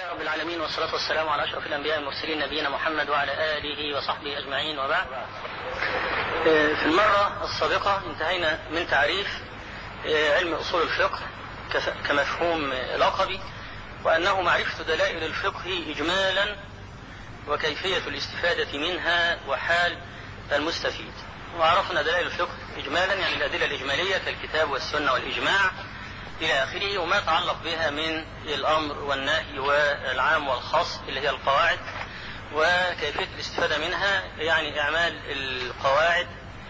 لله رب العالمين والصلاة والسلام على أشرف الأنبياء والمرسلين نبينا محمد وعلى آله وصحبه أجمعين وبعد. في المرة السابقة انتهينا من تعريف علم أصول الفقه كمفهوم لقبي وأنه معرفة دلائل الفقه إجمالا وكيفية الاستفادة منها وحال المستفيد. وعرفنا دلائل الفقه إجمالا يعني الأدلة الإجمالية كالكتاب والسنة والإجماع إلى آخره وما يتعلق بها من الأمر والنهي والعام والخاص اللي هي القواعد وكيفية الاستفادة منها يعني إعمال القواعد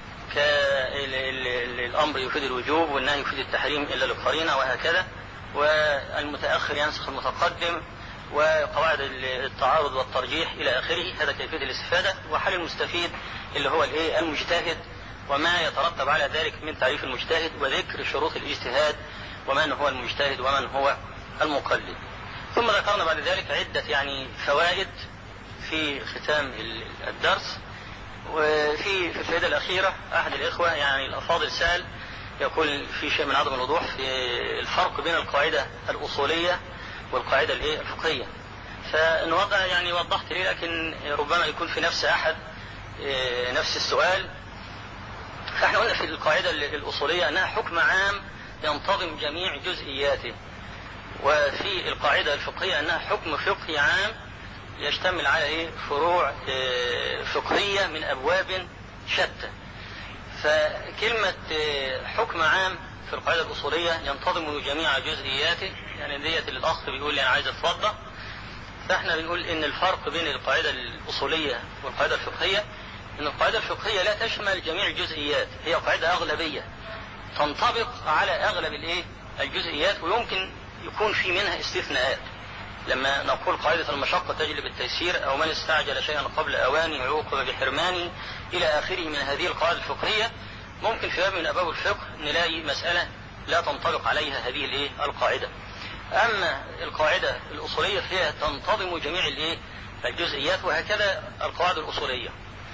كالأمر يفيد الوجوب والنهي يفيد التحريم إلا للقرينة وهكذا والمتأخر ينسخ المتقدم وقواعد التعارض والترجيح إلى آخره هذا كيفية الاستفادة وحال المستفيد اللي هو الإيه المجتهد وما يترتب على ذلك من تعريف المجتهد وذكر شروط الاجتهاد ومن هو المجتهد ومن هو المقلد ثم ذكرنا بعد ذلك عدة يعني فوائد في ختام الدرس وفي في الفائدة الأخيرة أحد الإخوة يعني الأفاضل سأل يقول في شيء من عدم الوضوح في الفرق بين القاعدة الأصولية والقاعدة الإيه الفقهية فنوضح يعني وضحت لي لكن ربما يكون في نفس أحد نفس السؤال فاحنا قلنا في القاعدة الأصولية أنها حكم عام ينتظم جميع جزئياته وفي القاعدة الفقهية أنها حكم فقهي عام يشتمل على إيه فروع فقهية من أبواب شتى فكلمة حكم عام في القاعدة الأصولية ينتظم جميع جزئياته يعني ديت اللي الأخ بيقول لي أنا عايز أتوضأ فاحنا بنقول إن الفرق بين القاعدة الأصولية والقاعدة الفقهية إن القاعدة الفقهية لا تشمل جميع الجزئيات هي قاعدة أغلبية تنطبق على اغلب الايه الجزئيات ويمكن يكون في منها استثناءات لما نقول قاعدة المشقة تجلب التيسير أو من استعجل شيئا قبل أوانه عوقب بحرمانه إلى آخره من هذه القواعد الفقهية ممكن في باب من أبواب الفقه نلاقي مسألة لا تنطبق عليها هذه الإيه القاعدة أما القاعدة الأصولية فيها تنتظم جميع الإيه الجزئيات وهكذا القواعد الأصولية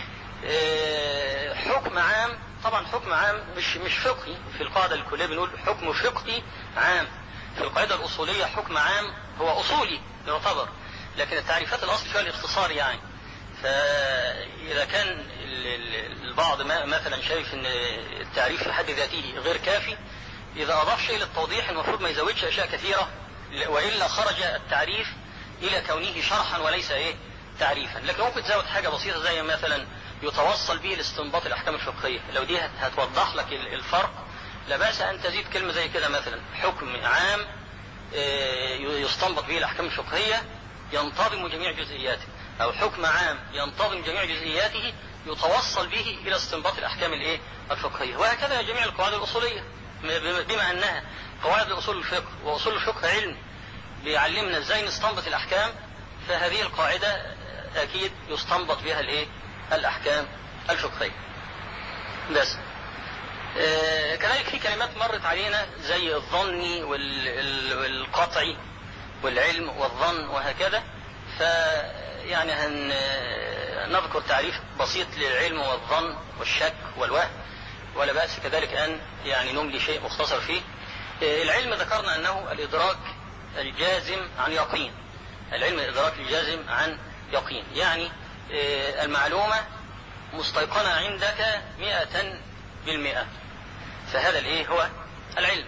حكم عام طبعا حكم عام مش مش فقهي في القاعده الكليه بنقول حكم فقهي عام في القاعده الاصوليه حكم عام هو اصولي يعتبر لكن التعريفات الاصل فيها الاختصار يعني فاذا كان البعض مثلا شايف ان التعريف في حد ذاته غير كافي اذا اضاف شيء للتوضيح المفروض ما يزودش اشياء كثيره والا خرج التعريف الى كونه شرحا وليس ايه تعريفا لكن ممكن تزود حاجه بسيطه زي مثلا يتوصل به لاستنباط الاحكام الفقهيه لو دي هتوضح لك الفرق لا باس ان تزيد كلمه زي كده مثلا حكم عام يستنبط به الاحكام الفقهيه ينتظم جميع جزئياته او حكم عام ينتظم جميع جزئياته يتوصل به الى استنباط الاحكام الايه الفقهيه وهكذا جميع القواعد الاصوليه بما انها قواعد اصول الفقه واصول الفقه علم بيعلمنا ازاي نستنبط الاحكام فهذه القاعده اكيد يستنبط بها الايه الأحكام الفقهية بس آه كذلك في كلمات مرت علينا زي الظني والقطعي والعلم والظن وهكذا فيعني هنذكر تعريف بسيط للعلم والظن والشك والوهم ولا بأس كذلك أن يعني نملي شيء مختصر فيه آه العلم ذكرنا أنه الإدراك الجازم عن يقين العلم الإدراك الجازم عن يقين يعني المعلومة مستيقنة عندك مئة بالمئة فهذا الايه هو العلم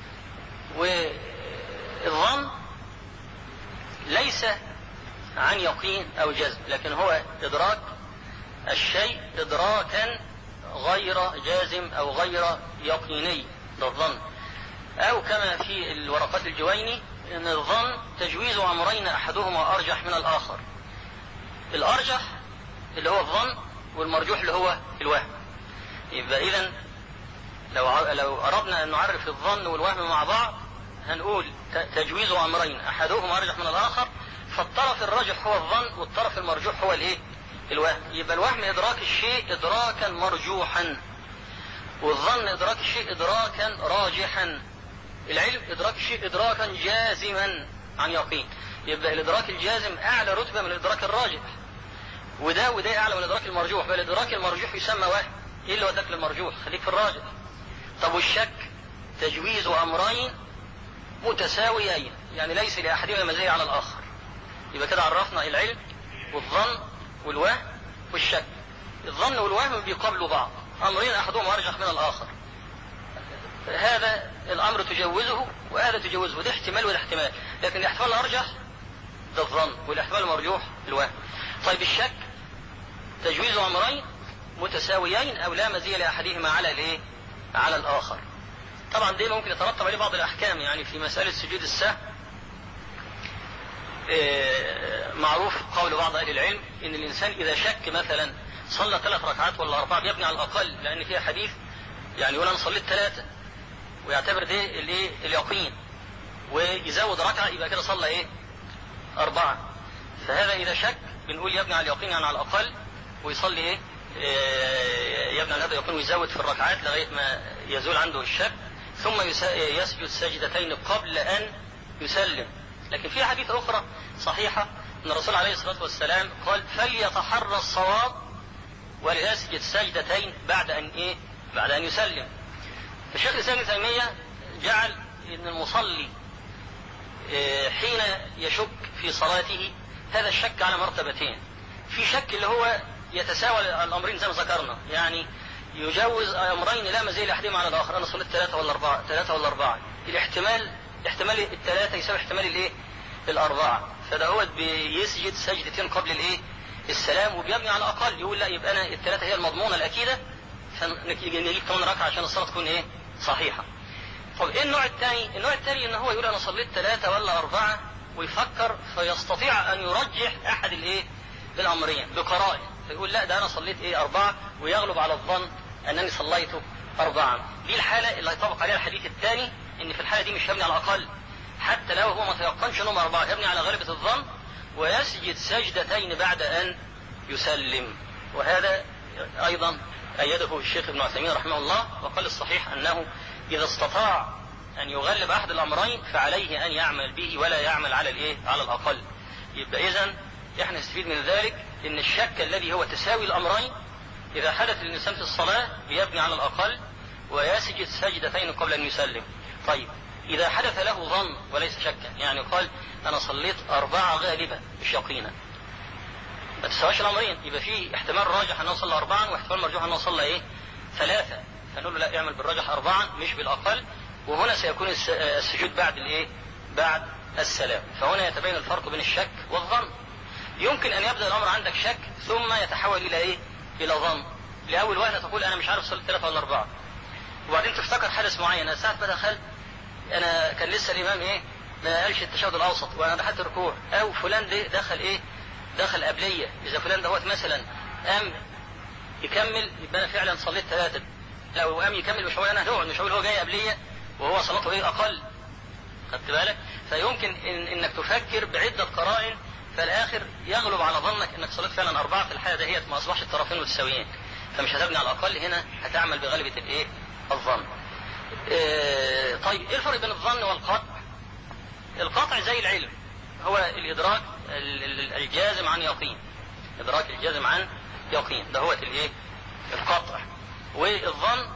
والظن ليس عن يقين او جزم لكن هو ادراك الشيء ادراكا غير جازم او غير يقيني ده الظن او كما في الورقات الجويني ان الظن تجويز امرين احدهما ارجح من الاخر الارجح اللي هو الظن والمرجوح اللي هو الوهم يبقى اذا لو لو اردنا ان نعرف الظن والوهم مع بعض هنقول تجويز امرين احدهما ارجح من الاخر فالطرف الراجح هو الظن والطرف المرجوح هو الايه الوهم يبقى الوهم ادراك الشيء ادراكا مرجوحا والظن ادراك الشيء ادراكا راجحا العلم ادراك الشيء ادراكا جازما عن يقين يبقى الادراك الجازم اعلى رتبه من الادراك الراجح وده وده اعلى من الادراك المرجوح بل الادراك المرجوح يسمى وهم ايه اللي وداك للمرجوح خليك في الراجح طب والشك تجويز امرين متساويين يعني ليس لاحدهما مزايا على الاخر يبقى كده عرفنا العلم والظن والوهم والشك الظن والوهم بيقابلوا بعض امرين احدهم ارجح من الاخر هذا الامر تجوزه وهذا تجوزه ده احتمال وده احتمال لكن الاحتمال الارجح ده الظن والاحتمال المرجوح الوهم طيب الشك تجويز امرين متساويين او لا مزيه لاحدهما على الايه على الاخر طبعا دي ممكن يترتب عليه بعض الاحكام يعني في مساله سجود السهو إيه، معروف قول بعض اهل العلم ان الانسان اذا شك مثلا صلى ثلاث ركعات ولا اربعه بيبني على الاقل لان فيها حديث يعني يقول انا صليت ثلاثه ويعتبر ده الايه اليقين ويزود ركعه يبقى كده صلى ايه اربعه فهذا اذا شك بنقول يبني على اليقين يعني على الاقل ويصلي ايه إيه، يبني على هذا اليقين ويزود في الركعات لغايه ما يزول عنده الشك ثم يسجد سجدتين قبل ان يسلم لكن في حديث اخرى صحيحه ان الرسول عليه الصلاه والسلام قال فليتحرى الصواب وليسجد سجدتين بعد ان ايه بعد ان يسلم الشيخ الاسلام ابن تيميه جعل ان المصلي إيه، حين يشك في صلاته هذا الشك على مرتبتين في شك اللي هو يتساوى الامرين زي ما ذكرنا يعني يجوز امرين لا مزيل احدهما على الاخر انا صليت ثلاثه ولا اربعه ثلاثه ولا اربعه الاحتمال احتمال الثلاثه يساوي احتمال الايه الاربعه فده هو بيسجد سجدتين قبل الايه السلام وبيبني على الاقل يقول لا يبقى انا الثلاثه هي المضمونه الاكيده فنجيب كمان ركعه عشان الصلاه تكون ايه صحيحه طب ايه النوع الثاني النوع الثاني ان هو يقول انا صليت ثلاثه ولا اربعه ويفكر فيستطيع ان يرجح احد الايه الامرين بقرائن فيقول لا ده انا صليت ايه اربعه ويغلب على الظن انني صليت اربعه دي الحاله اللي يطبق عليها الحديث الثاني ان في الحاله دي مش هبني على الاقل حتى لو هو ما تيقنش انهم اربعه يبني على غلبه الظن ويسجد سجدتين بعد ان يسلم وهذا ايضا ايده الشيخ ابن عثيمين رحمه الله وقال الصحيح انه اذا استطاع ان يغلب احد الامرين فعليه ان يعمل به ولا يعمل على الايه على الاقل يبقى اذا احنا نستفيد من ذلك ان الشك الذي هو تساوي الامرين اذا حدث للانسان في الصلاه بيبني على الاقل ويسجد سجدتين قبل ان يسلم طيب اذا حدث له ظن وليس شكا يعني قال انا صليت اربعه غالبا مش يقينا ما تساويش الامرين يبقى في احتمال راجح انه صلى اربعا واحتمال مرجوح انه صلى ايه ثلاثه فنقول له لا اعمل بالراجح اربعا مش بالاقل وهنا سيكون السجود بعد الايه بعد السلام فهنا يتبين الفرق بين الشك والظن يمكن ان يبدا الامر عندك شك ثم يتحول الى ايه الى ظن لاول وهله تقول انا مش عارف صليت ثلاثه ولا اربعه وبعدين تفتكر حدث معين انا ساعه ما دخلت انا كان لسه الامام ايه ما قالش التشهد الاوسط وانا دخلت الركوع او فلان ده دخل ايه دخل قبليه اذا فلان دوت مثلا قام يكمل يبقى انا فعلا صليت ثلاثه لو قام يكمل مش هقول انا هقعد مش هقول هو جاي قبليه وهو صلاته ايه اقل خدت بالك فيمكن إن انك تفكر بعده قرائن فالاخر يغلب على ظنك انك صليت فعلا اربعه في الحاله دهيت ما اصبحش الطرفين متساويين فمش هتبني على الاقل هنا هتعمل بغلبه الايه الظن إيه طيب ايه الفرق بين الظن والقطع القطع زي العلم هو الادراك الجازم عن يقين ادراك الجازم عن يقين ده هو الايه القطع والظن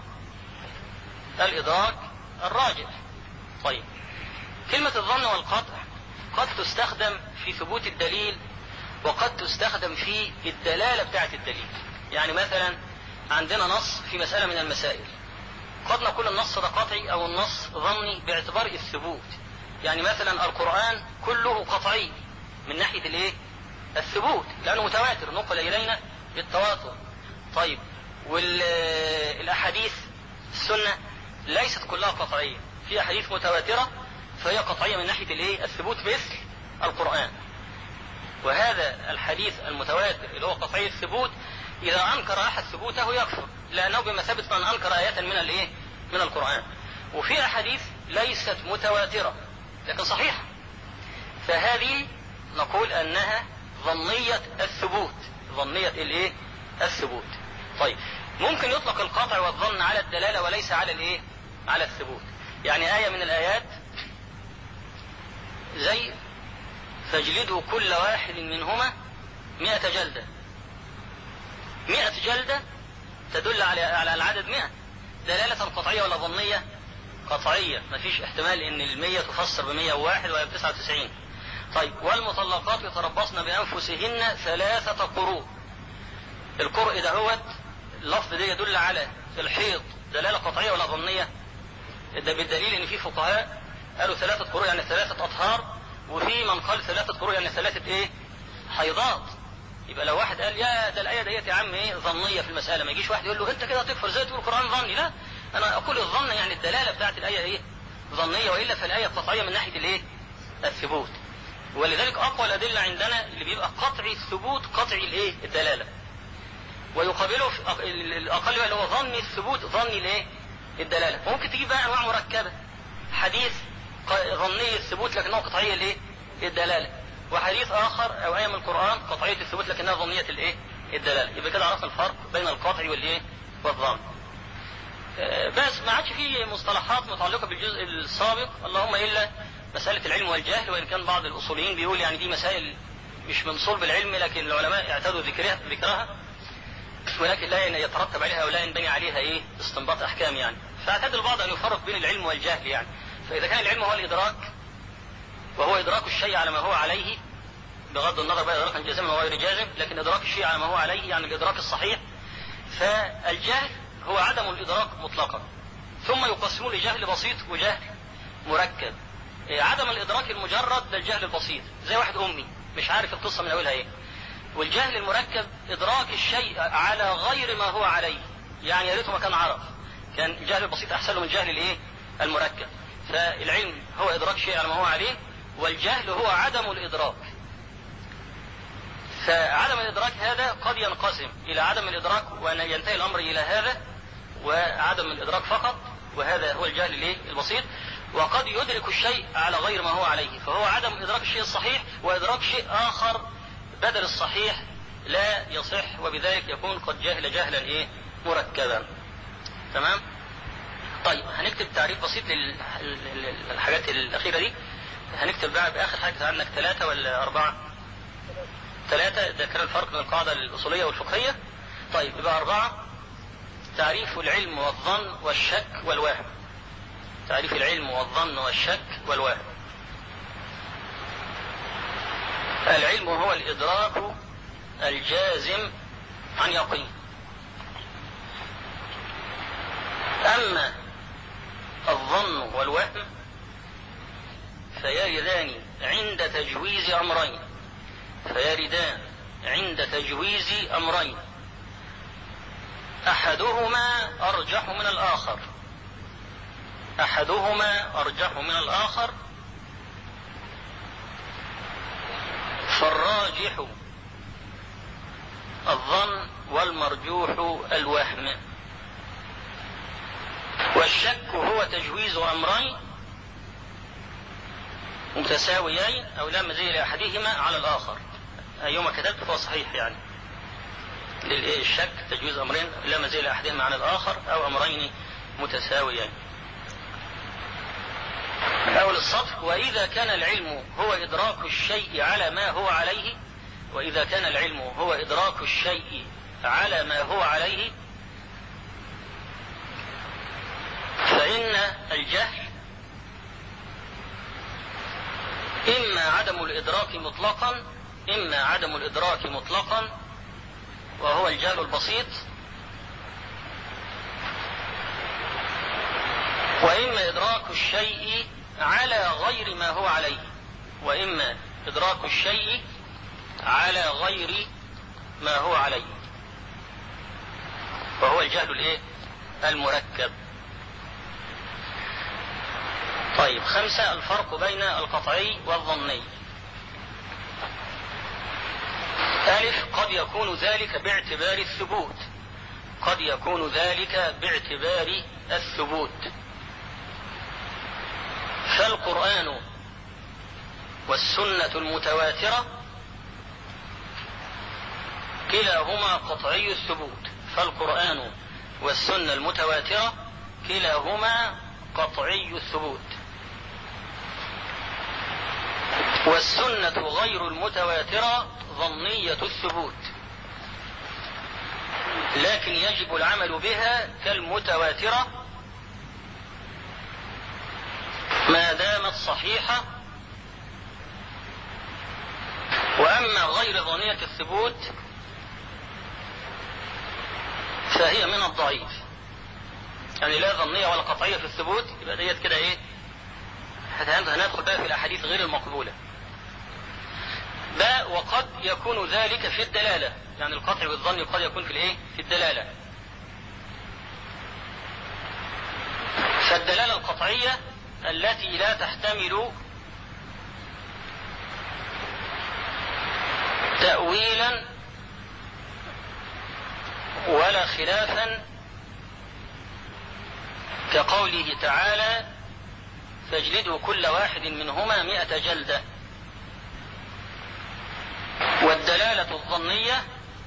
الادراك الراجح طيب كلمة الظن والقطع قد تستخدم في ثبوت الدليل وقد تستخدم في الدلالة بتاعة الدليل يعني مثلا عندنا نص في مسألة من المسائل قد نقول النص ده قطعي او النص ظني باعتبار الثبوت يعني مثلا القرآن كله قطعي من ناحية الايه الثبوت لانه متواتر نقل الينا بالتواتر طيب والاحاديث السنة ليست كلها قطعية في احاديث متواترة فهي قطعية من ناحية الايه الثبوت مثل القرآن وهذا الحديث المتواتر اللي هو قطعي الثبوت إذا أنكر أحد ثبوته يكفر لأنه بمثابة من أنكر آية من الإيه؟ من القرآن. وفي أحاديث ليست متواترة لكن صحيحة. فهذه نقول أنها ظنية الثبوت، ظنية الإيه؟ الثبوت. طيب ممكن يطلق القطع والظن على الدلالة وليس على الإيه؟ على الثبوت. يعني آية من الآيات زي فاجلدوا كل واحد منهما مئة جلدة مئة جلدة تدل على على العدد مئة دلالة قطعية ولا ظنية؟ قطعية مفيش احتمال ان المية تفسر بمية وواحد ولا بتسعة وتسعين طيب والمطلقات يتربصن بأنفسهن ثلاثة قروء القرء ده هو اللفظ ده يدل على الحيض دلالة قطعية ولا ظنية ده بالدليل ان في فقهاء قالوا ثلاثة قروء يعني ثلاثة أطهار وفي من قال ثلاثة قروء يعني ثلاثة ايه حيضات يبقى لو واحد قال يا ده الآية ديت يا عم ايه ظنية في المسألة ما يجيش واحد يقول له انت كده تكفر زي تقول القرآن ظني لا انا اقول الظن يعني الدلالة بتاعت الآية ايه ظنية وإلا فالآية قطعية من ناحية الايه الثبوت ولذلك أقوى الأدلة عندنا اللي بيبقى قطعي الثبوت قطعي الايه الدلالة ويقابله الأقل اللي هو ظني الثبوت ظني الايه الدلالة ممكن تجيب بقى أنواع مركبة حديث ظني الثبوت لكنه قطعية الايه الدلالة وحديث آخر أو آية من القرآن قطعية الثبوت لكنها ظنية الايه الدلالة يبقى كده عرفنا الفرق بين القطع والايه والظن بس ما عادش في مصطلحات متعلقة بالجزء السابق اللهم إلا مسألة العلم والجهل وإن كان بعض الأصوليين بيقول يعني دي مسائل مش من صلب العلم لكن العلماء اعتادوا ذكرها ذكرها ولكن لا يترتب عليها او لا ينبني عليها ايه استنباط احكام يعني فاعتاد البعض ان يفرق بين العلم والجهل يعني فاذا كان العلم هو الادراك وهو ادراك الشيء على ما هو عليه بغض النظر بقى ادراكا جازما وغير جازم لكن ادراك الشيء على ما هو عليه يعني الادراك الصحيح فالجهل هو عدم الادراك مطلقا ثم يقسمون لجهل بسيط وجهل مركب عدم الادراك المجرد ده الجهل البسيط زي واحد امي مش عارف القصه من اولها ايه والجهل المركب ادراك الشيء على غير ما هو عليه يعني يا ريته ما كان عرف كان الجهل البسيط احسن له من الجهل الايه المركب فالعلم هو ادراك شيء على ما هو عليه والجهل هو عدم الادراك فعدم الادراك هذا قد ينقسم الى عدم الادراك وان ينتهي الامر الى هذا وعدم الادراك فقط وهذا هو الجهل الايه البسيط وقد يدرك الشيء على غير ما هو عليه فهو عدم ادراك الشيء الصحيح وادراك شيء اخر بدل الصحيح لا يصح وبذلك يكون قد جهل جهلا ايه مركبا تمام طيب هنكتب تعريف بسيط للحاجات الاخيره دي هنكتب بقى باخر حاجه عندك ثلاثه ولا اربعه ثلاثه ده كان الفرق بين القاعده الاصوليه والفقهيه طيب يبقى اربعه تعريف العلم والظن والشك والوهم تعريف العلم والظن والشك والوهم العلم هو الإدراك الجازم عن يقين أما الظن والوهم فيردان عند تجويز أمرين فيردان عند تجويز أمرين أحدهما أرجح من الآخر أحدهما أرجح من الآخر فالراجح الظن والمرجوح الوهم والشك هو تجويز امرين متساويين او لا مزيد لاحدهما على الاخر ايما كتبت فهو صحيح يعني للشك تجويز امرين لا مزيد لاحدهما عن الاخر او امرين متساويين أول السطر وإذا كان العلم هو إدراك الشيء على ما هو عليه وإذا كان العلم هو إدراك الشيء على ما هو عليه فإن الجهل إما عدم الإدراك مطلقا إما عدم الإدراك مطلقا وهو الجهل البسيط وإما إدراك الشيء على غير ما هو عليه وإما إدراك الشيء على غير ما هو عليه وهو الجهل الايه المركب طيب خمسة الفرق بين القطعي والظني ألف قد يكون ذلك باعتبار الثبوت قد يكون ذلك باعتبار الثبوت فالقرآن والسنة المتواترة كلاهما قطعي الثبوت فالقرآن والسنة المتواترة كلاهما قطعي الثبوت والسنة غير المتواترة ظنية الثبوت لكن يجب العمل بها كالمتواترة ما دامت صحيحة ظنية الثبوت فهي من الضعيف يعني لا ظنية ولا قطعية في الثبوت يبقى ديت كده ايه هندخل بقى في الاحاديث غير المقبولة باء وقد يكون ذلك في الدلالة يعني القطع والظن قد يكون في الايه في الدلالة فالدلالة القطعية التي لا تحتمل تأويلا ولا خلافا كقوله تعالى فاجلدوا كل واحد منهما مئة جلدة والدلالة الظنية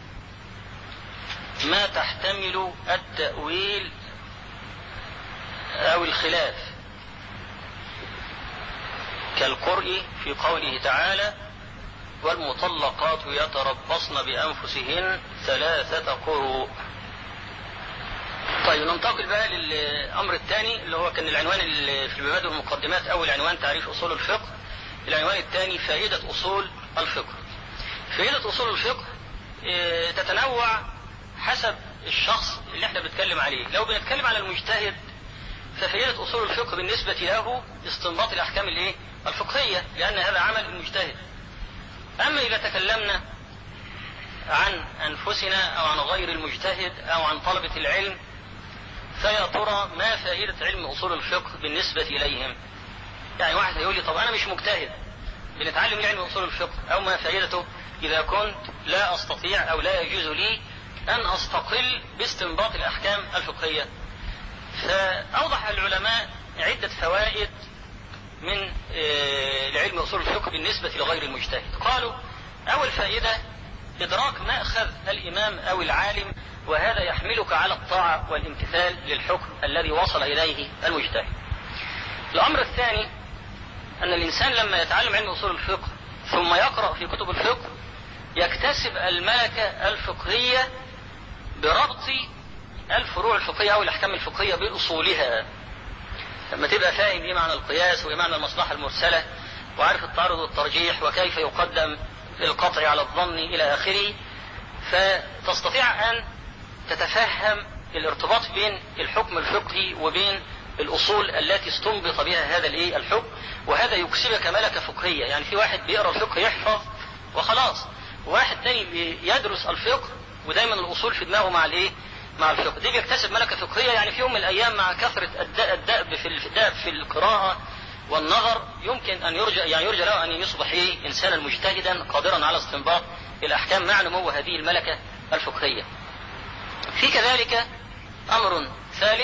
ما تحتمل التأويل أو الخلاف كالقرء في قوله تعالى والمطلقات يتربصن بأنفسهن ثلاثة قروء طيب ننتقل بقى للأمر الثاني اللي هو كان العنوان في المبادئ والمقدمات أول عنوان تعريف أصول الفقه العنوان الثاني فائدة أصول الفقه فائدة أصول الفقه تتنوع حسب الشخص اللي احنا بنتكلم عليه لو بنتكلم على المجتهد ففائدة أصول الفقه بالنسبة له استنباط الأحكام الايه الفقهية لأن هذا عمل المجتهد أما إذا تكلمنا عن أنفسنا أو عن غير المجتهد أو عن طلبة العلم فيا ترى ما فائدة علم أصول الفقه بالنسبة إليهم يعني واحد هيقول لي طب أنا مش مجتهد بنتعلم علم أصول الفقه أو ما فائدته إذا كنت لا أستطيع أو لا يجوز لي أن أستقل باستنباط الأحكام الفقهية فأوضح العلماء عدة فوائد من لعلم أصول الفقه بالنسبة لغير المجتهد قالوا أول فائدة إدراك مأخذ الإمام أو العالم وهذا يحملك على الطاعة والامتثال للحكم الذي وصل إليه المجتهد الأمر الثاني أن الإنسان لما يتعلم علم أصول الفقه ثم يقرأ في كتب الفقه يكتسب الملكة الفقهية بربط الفروع الفقهية أو الأحكام الفقهية بأصولها لما تبقى فاهم ايه معنى القياس وايه معنى المصلحة المرسلة وعارف التعارض والترجيح وكيف يقدم القطع على الظن إلى آخره فتستطيع أن تتفهم الارتباط بين الحكم الفقهي وبين الأصول التي استنبط بها هذا الايه الحكم وهذا يكسبك ملكة فقهية يعني في واحد بيقرأ الفقه يحفظ وخلاص واحد تاني يدرس الفقه ودايما الأصول في دماغه مع الايه مع الفقه دي بيكتسب ملكة فقهية يعني في يوم من الأيام مع كثرة الدأب في الدأب في القراءة والنظر يمكن أن يرجى يعني يرجى له أن يصبح إيه إنسانا مجتهدا قادرا على استنباط الأحكام مع نمو هذه الملكة الفقهية. في كذلك أمر ثالث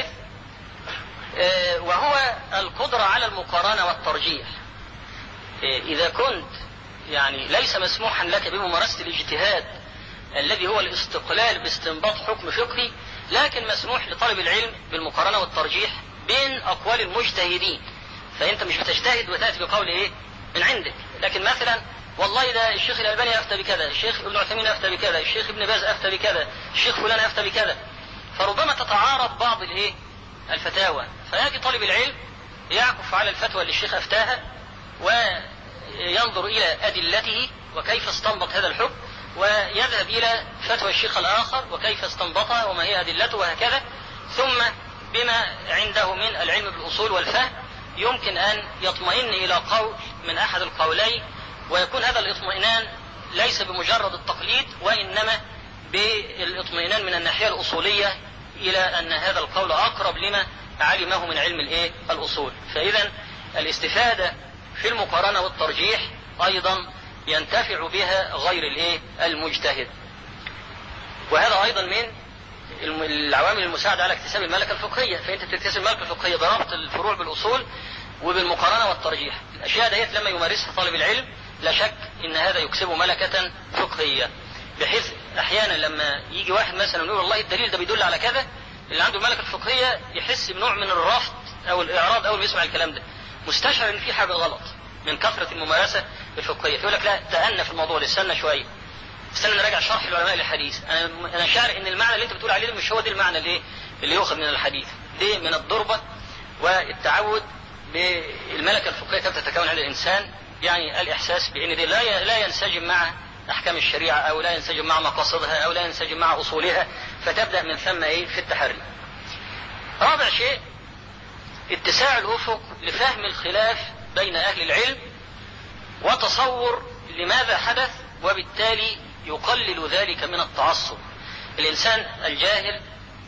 وهو القدرة على المقارنة والترجيح. إذا كنت يعني ليس مسموحا لك بممارسة الاجتهاد الذي هو الاستقلال باستنباط حكم فقهي لكن مسموح لطالب العلم بالمقارنة والترجيح بين أقوال المجتهدين فأنت مش بتجتهد وتأتي بقول إيه من عندك لكن مثلا والله ده الشيخ الألباني أفتى بكذا الشيخ ابن عثيمين أفتى بكذا الشيخ ابن باز أفتى بكذا الشيخ فلان أفتى بكذا فربما تتعارض بعض الإيه الفتاوى فيأتي طالب العلم يعكف على الفتوى اللي الشيخ أفتاها وينظر إلى أدلته وكيف استنبط هذا الحكم ويذهب إلى فتوى الشيخ الآخر وكيف استنبطها وما هي أدلته وهكذا ثم بما عنده من العلم بالأصول والفهم يمكن أن يطمئن إلى قول من أحد القولين ويكون هذا الاطمئنان ليس بمجرد التقليد وإنما بالاطمئنان من الناحية الأصولية إلى أن هذا القول أقرب لما علمه من علم الإيه؟ الأصول فإذا الاستفادة في المقارنة والترجيح أيضا ينتفع بها غير الايه المجتهد وهذا ايضا من العوامل المساعدة على اكتساب الملكة الفقهية فانت بتكتسب الملكة الفقهية بربط الفروع بالاصول وبالمقارنة والترجيح الاشياء ديت لما يمارسها طالب العلم لا شك ان هذا يكسبه ملكة فقهية بحيث احيانا لما يجي واحد مثلا يقول والله الدليل ده بيدل على كذا اللي عنده الملكة الفقهية يحس بنوع من الرفض او الاعراض اول ما يسمع الكلام ده مستشعر ان في حاجة غلط من كثرة الممارسة الفقهية فيقول لك لا تأنى في الموضوع ده استنى شوية استنى نراجع شرح العلماء للحديث انا انا شاعر ان المعنى اللي انت بتقول عليه ده مش هو ده المعنى اللي اللي يؤخذ من الحديث دي من الضربة والتعود بالملكة الفقهية كيف تتكون عند الانسان يعني الاحساس بان دي لا لا ينسجم مع أحكام الشريعة أو لا ينسجم مع مقاصدها أو لا ينسجم مع أصولها فتبدأ من ثم إيه في التحري رابع شيء اتساع الأفق لفهم الخلاف بين أهل العلم وتصور لماذا حدث وبالتالي يقلل ذلك من التعصب الإنسان الجاهل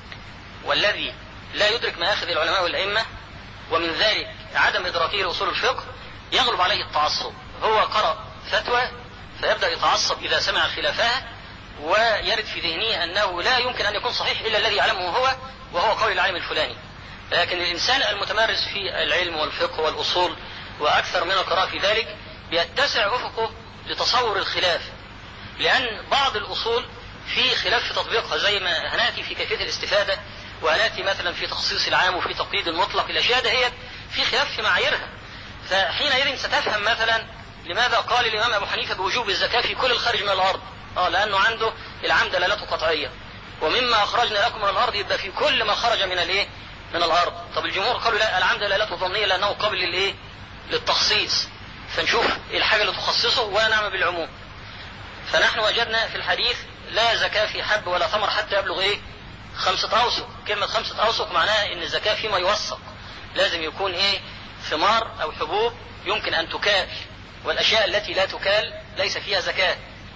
والذي لا يدرك مآخذ العلماء والأئمة ومن ذلك عدم إدراكه لأصول الفقه يغلب عليه التعصب هو قرأ فتوى فيبدأ يتعصب إذا سمع خلافها ويرد في ذهنه أنه لا يمكن أن يكون صحيح إلا الذي يعلمه هو وهو قول العالم الفلاني لكن الإنسان المتمرس في العلم والفقه والأصول وأكثر من القراءة في ذلك بيتسع أفقه لتصور الخلاف لأن بعض الأصول في خلاف في تطبيقها زي ما هناتي في كيفية الاستفادة وهناتي مثلا في تخصيص العام وفي تقييد المطلق الأشياء دهيت في خلاف في معاييرها فحينئذ ستفهم مثلا لماذا قال الإمام أبو حنيفة بوجوب الزكاة في كل الخارج من الأرض اه لأنه عنده العام دلالته قطعية ومما أخرجنا لكم من الأرض يبقى في كل ما خرج من الإيه من الأرض طب الجمهور قالوا لا العام دلالته ظنية لأنه قابل للإيه للتخصيص فنشوف الحاجة اللي تخصصه ونعمل بالعموم فنحن وجدنا في الحديث لا زكاة في حب ولا ثمر حتى يبلغ ايه خمسة أوسق كلمة خمسة أوسق معناها ان الزكاة فيما يوثق لازم يكون ايه ثمار او حبوب يمكن ان تكال والاشياء التي لا تكال ليس فيها زكاة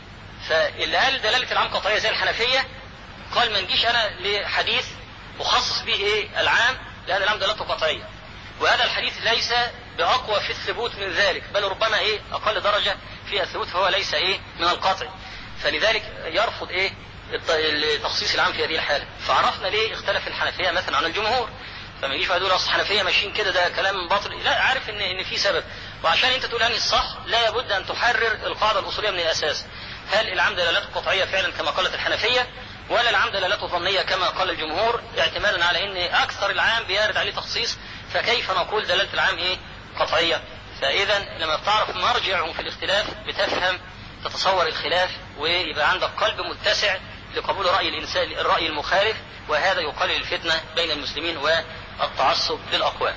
فاللي قال دلالة العام قطعية زي الحنفية قال ما نجيش انا لحديث اخصص به ايه العام لان العام دلالته قطعية وهذا الحديث ليس بأقوى في الثبوت من ذلك بل ربما ايه اقل درجة في الثبوت فهو ليس ايه من القطع فلذلك يرفض ايه التخصيص العام في هذه الحالة فعرفنا ليه اختلف الحنفية مثلا عن الجمهور فما يجيش يقول اصل الحنفية ماشيين كده ده كلام باطل لا عارف ان ان في سبب وعشان انت تقول اني الصح لا بد ان تحرر القاعدة الاصولية من الاساس هل العام دلالته قطعية فعلا كما قالت الحنفية ولا العام دلالته ظنية كما قال الجمهور اعتمادا على ان اكثر العام بيرد عليه تخصيص فكيف نقول دلالة العام ايه قطعية فاذا لما بتعرف مرجعهم في الاختلاف بتفهم تتصور الخلاف ويبقى عندك قلب متسع لقبول رأي الإنسان الرأي المخالف وهذا يقلل الفتنة بين المسلمين والتعصب للأقوال.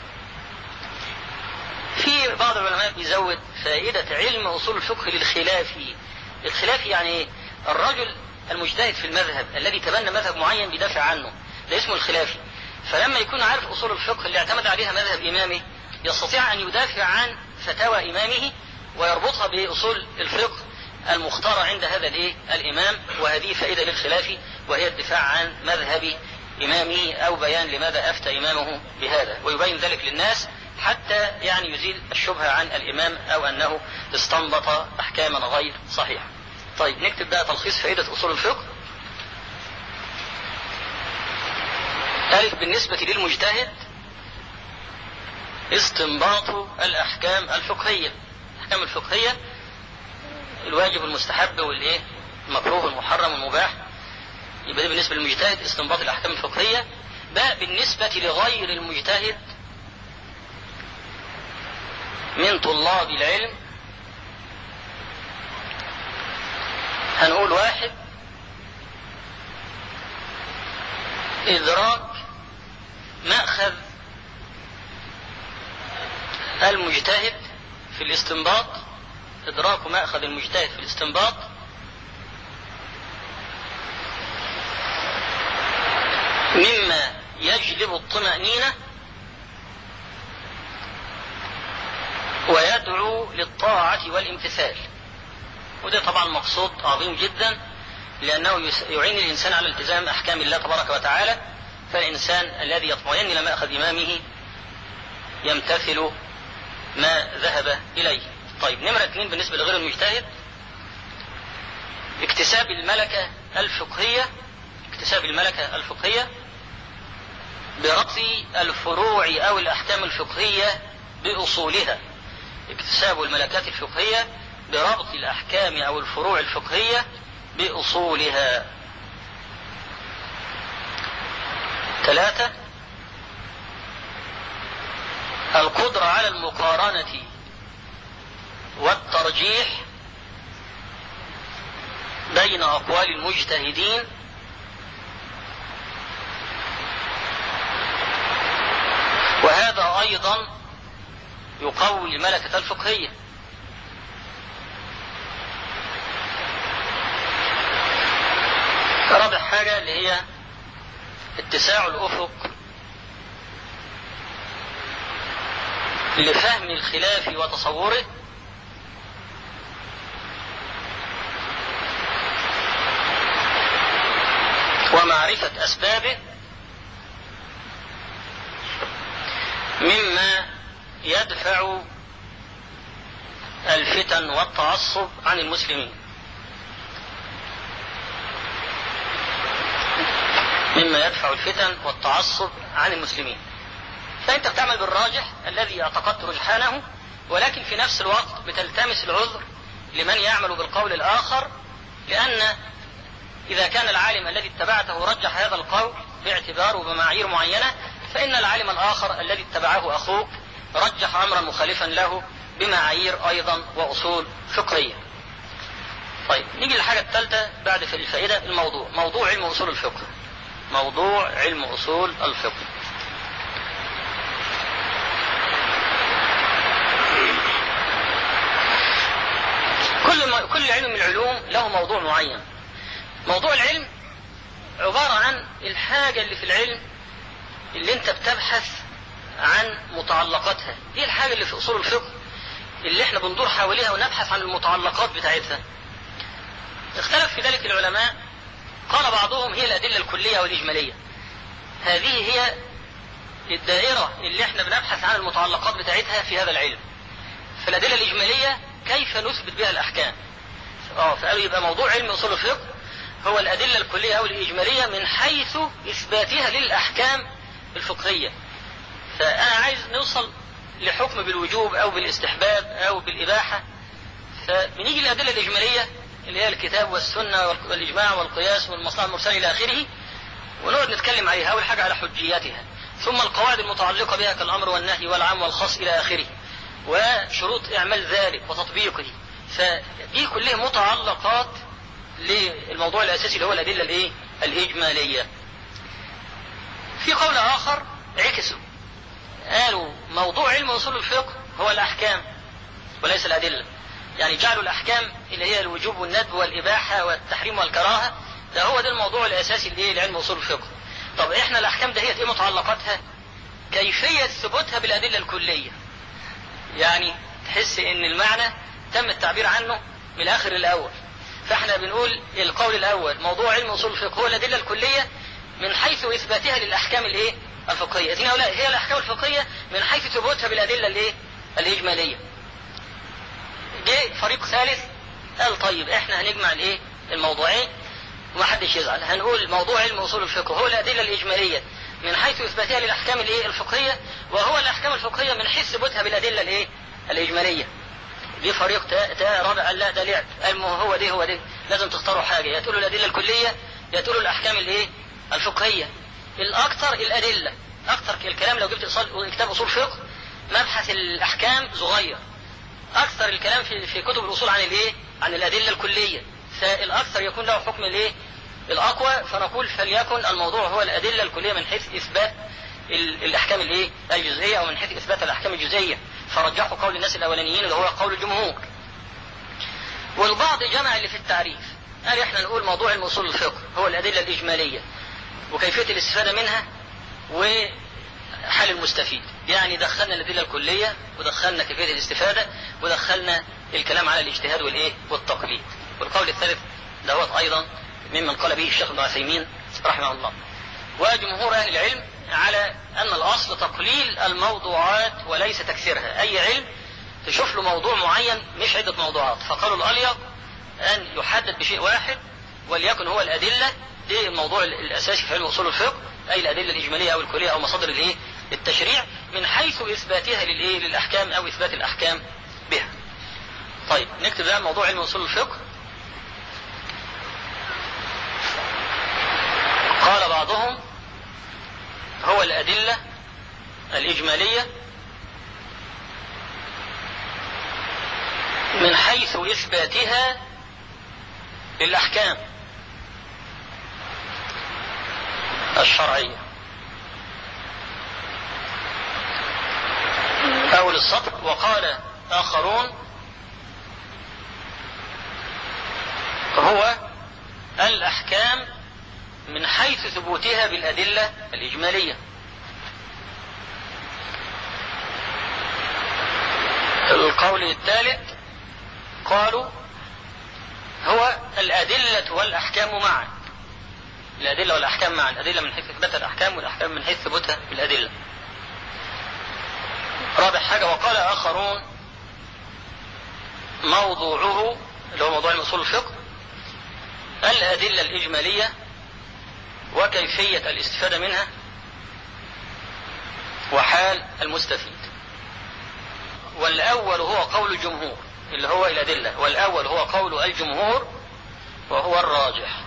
في بعض العلماء بيزود فائدة علم أصول الفقه للخلافي. الخلافي يعني الرجل المجتهد في المذهب الذي تبنى مذهب معين بيدافع عنه ده اسمه الخلافي. فلما يكون عارف أصول الفقه اللي اعتمد عليها مذهب إمامه يستطيع أن يدافع عن فتاوى إمامه ويربطها بأصول الفقه المختارة عند هذا الايه الامام وهذه فائدة للخلاف وهي الدفاع عن مذهب امامه او بيان لماذا افتى امامه بهذا ويبين ذلك للناس حتى يعني يزيل الشبهة عن الامام او انه استنبط احكاما غير صحيحة طيب نكتب بقى تلخيص فائدة اصول الفقه ألف بالنسبة للمجتهد استنباط الأحكام الفقهية الأحكام الفقهية الواجب والمستحب والايه المكروه والمحرم والمباح يبقى ده بالنسبه للمجتهد استنباط الاحكام الفقهيه باء بالنسبه لغير المجتهد من طلاب العلم هنقول واحد إدراك مأخذ المجتهد في الاستنباط إدراك مأخذ المجتهد في الاستنباط مما يجلب الطمأنينة ويدعو للطاعة والامتثال وده طبعا مقصود عظيم جدا لأنه يعين الإنسان على التزام أحكام الله تبارك وتعالى فالإنسان الذي يطمئن إلى مأخذ إمامه يمتثل ما ذهب إليه طيب نمرة اثنين بالنسبة لغير المجتهد اكتساب الملكة الفقهية اكتساب الملكة الفقهية بربط الفروع أو الأحكام الفقهية بأصولها اكتساب الملكات الفقهية بربط الأحكام أو الفروع الفقهية بأصولها ثلاثة القدرة على المقارنة والترجيح بين أقوال المجتهدين وهذا أيضا يقوي الملكة الفقهية رابع حاجة اللي هي اتساع الأفق لفهم الخلاف وتصوره ومعرفة أسبابه مما يدفع الفتن والتعصب عن المسلمين مما يدفع الفتن والتعصب عن المسلمين فأنت بتعمل بالراجح الذي اعتقدت رجحانه ولكن في نفس الوقت بتلتمس العذر لمن يعمل بالقول الآخر لأن إذا كان العالم الذي اتبعته رجح هذا القول باعتباره بمعايير معينة فإن العالم الآخر الذي اتبعه أخوك رجح أمرا مخالفا له بمعايير أيضا وأصول فقهية طيب نيجي للحاجة الثالثة بعد في الفائدة الموضوع موضوع علم أصول الفقه موضوع علم أصول الفقه كل ما كل علم من العلوم له موضوع معين موضوع العلم عبارة عن الحاجة اللي في العلم اللي انت بتبحث عن متعلقاتها دي الحاجة اللي في أصول الفقه اللي احنا بندور حواليها ونبحث عن المتعلقات بتاعتها اختلف في ذلك العلماء قال بعضهم هي الأدلة الكلية والإجمالية هذه هي الدائرة اللي احنا بنبحث عن المتعلقات بتاعتها في هذا العلم فالأدلة الإجمالية كيف نثبت بها الأحكام اه فقالوا يبقى موضوع علم أصول الفقه هو الأدلة الكلية أو الإجمالية من حيث إثباتها للأحكام الفقهية فأنا عايز نوصل لحكم بالوجوب أو بالاستحباب أو بالإباحة فبنيجي الأدلة الإجمالية اللي هي الكتاب والسنة والإجماع والقياس والمصلحة المرسلة إلى آخره ونقعد نتكلم عليها أول حاجة على حجياتها ثم القواعد المتعلقة بها كالأمر والنهي والعام والخاص إلى آخره وشروط إعمال ذلك وتطبيقه فدي كلها متعلقات للموضوع الأساسي اللي هو الأدلة الإيه؟ الإجمالية. في قول آخر عكسوا قالوا موضوع علم أصول الفقه هو الأحكام وليس الأدلة. يعني جعلوا الأحكام اللي هي الوجوب والندب والإباحة والتحريم والكراهة ده هو ده الموضوع الأساسي اللي لعلم أصول الفقه. طب إحنا الأحكام دهيت إيه متعلقاتها؟ كيفية ثبوتها بالأدلة الكلية. يعني تحس إن المعنى تم التعبير عنه من الآخر للأول. فاحنا بنقول القول الاول موضوع علم اصول الفقه هو الادله الكليه من حيث اثباتها للاحكام الايه؟ الفقهيه. اتنين لا هي الاحكام الفقهيه من حيث ثبوتها بالادله الايه؟ الاجماليه. جه فريق ثالث قال طيب احنا هنجمع الايه؟ الموضوعين ومحدش يزعل هنقول موضوع علم اصول الفقه هو الادله الاجماليه من حيث اثباتها للاحكام الايه؟ الفقهيه وهو الاحكام الفقهيه من حيث ثبوتها بالادله الايه؟ الاجماليه. جه فريق تا, تا رابع قال لا ده لعب قال ما هو دي هو دي لازم تختاروا حاجه يا تقولوا الادله الكليه يا تقولوا الاحكام الايه الفقهيه الاكثر الادله اكثر الكلام لو جبت كتاب اصول فقه مبحث الاحكام صغير اكثر الكلام في في كتب الاصول عن الايه عن الادله الكليه فالاكثر يكون له حكم الايه الاقوى فنقول فليكن الموضوع هو الادله الكليه من حيث اثبات الاحكام الايه الجزئيه او من حيث اثبات الاحكام الجزئيه فرجحوا قول الناس الاولانيين اللي هو قول الجمهور والبعض جمع اللي في التعريف قال احنا نقول موضوع علم اصول الفقه هو الادله الاجماليه وكيفيه الاستفاده منها وحال المستفيد يعني دخلنا الادله الكليه ودخلنا كيفيه الاستفاده ودخلنا الكلام على الاجتهاد والايه والتقليد والقول الثالث دوت ايضا ممن قال به الشيخ ابن عثيمين رحمه الله وجمهور اهل العلم على أن الأصل تقليل الموضوعات وليس تكثيرها أي علم تشوف له موضوع معين مش عدة موضوعات فقالوا الأليق أن يحدد بشيء واحد وليكن هو الأدلة دي الموضوع الأساسي في علم أصول الفقه أي الأدلة الإجمالية أو الكلية أو مصادر الإيه التشريع من حيث إثباتها للإيه للأحكام أو إثبات الأحكام بها طيب نكتب بقى موضوع علم أصول الفقه قال بعضهم هو الأدلة الإجمالية من حيث إثباتها للأحكام الشرعية أول السطر وقال آخرون هو الأحكام من حيث ثبوتها بالأدلة الإجمالية القول الثالث قالوا هو الأدلة والأحكام معا الأدلة والأحكام معا الأدلة من حيث إثبات الأحكام والأحكام من حيث ثبوتها بالأدلة رابع حاجة وقال آخرون موضوعه اللي هو موضوع اصول الفقه الأدلة الإجمالية وكيفية الاستفادة منها وحال المستفيد والأول هو قول الجمهور اللي هو الأدلة والأول هو قول الجمهور وهو الراجح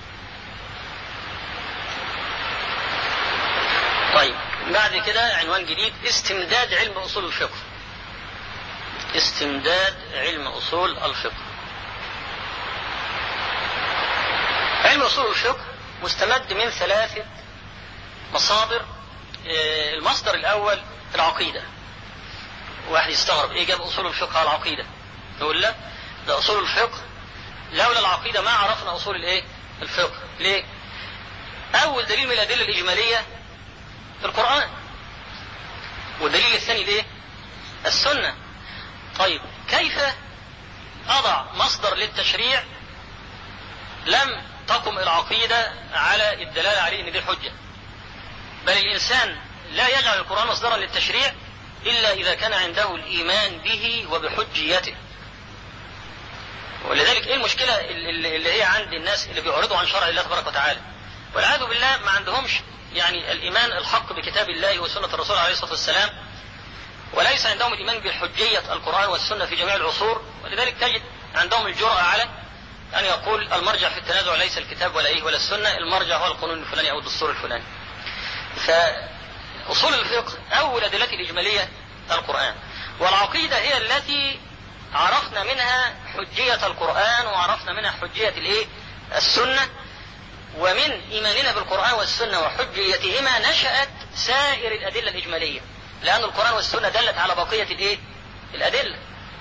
طيب بعد كده عنوان جديد استمداد علم أصول الفقه استمداد علم أصول الفقه علم أصول الفقه مستمد من ثلاثة مصادر المصدر الأول العقيدة واحد يستغرب ايه جاب أصول الفقه على العقيدة يقول لا ده أصول الفقه لولا العقيدة ما عرفنا أصول الايه الفقه ليه أول دليل من الأدلة الإجمالية القرآن والدليل الثاني الايه السنة طيب كيف أضع مصدر للتشريع لم تقم العقيدة على الدلالة عليه ان دي حجة بل الإنسان لا يجعل القرآن مصدرا للتشريع إلا إذا كان عنده الإيمان به وبحجيته ولذلك ايه المشكلة اللي هي عند الناس اللي بيعرضوا عن شرع الله تبارك وتعالى والعياذ بالله ما عندهمش يعني الإيمان الحق بكتاب الله وسنة الرسول عليه الصلاة والسلام وليس عندهم الإيمان بحجية القرآن والسنة في جميع العصور ولذلك تجد عندهم الجرأة على أن يقول المرجع في التنازع ليس الكتاب ولا إيه ولا السنة المرجع هو القانون الفلاني أو الدستور الفلاني فأصول الفقه أول أدلته الإجمالية القرآن والعقيدة هي التي عرفنا منها حجية القرآن وعرفنا منها حجية الإيه السنة ومن إيماننا بالقرآن والسنة وحجيتهما نشأت سائر الأدلة الإجمالية لأن القرآن والسنة دلت على بقية الإيه الأدلة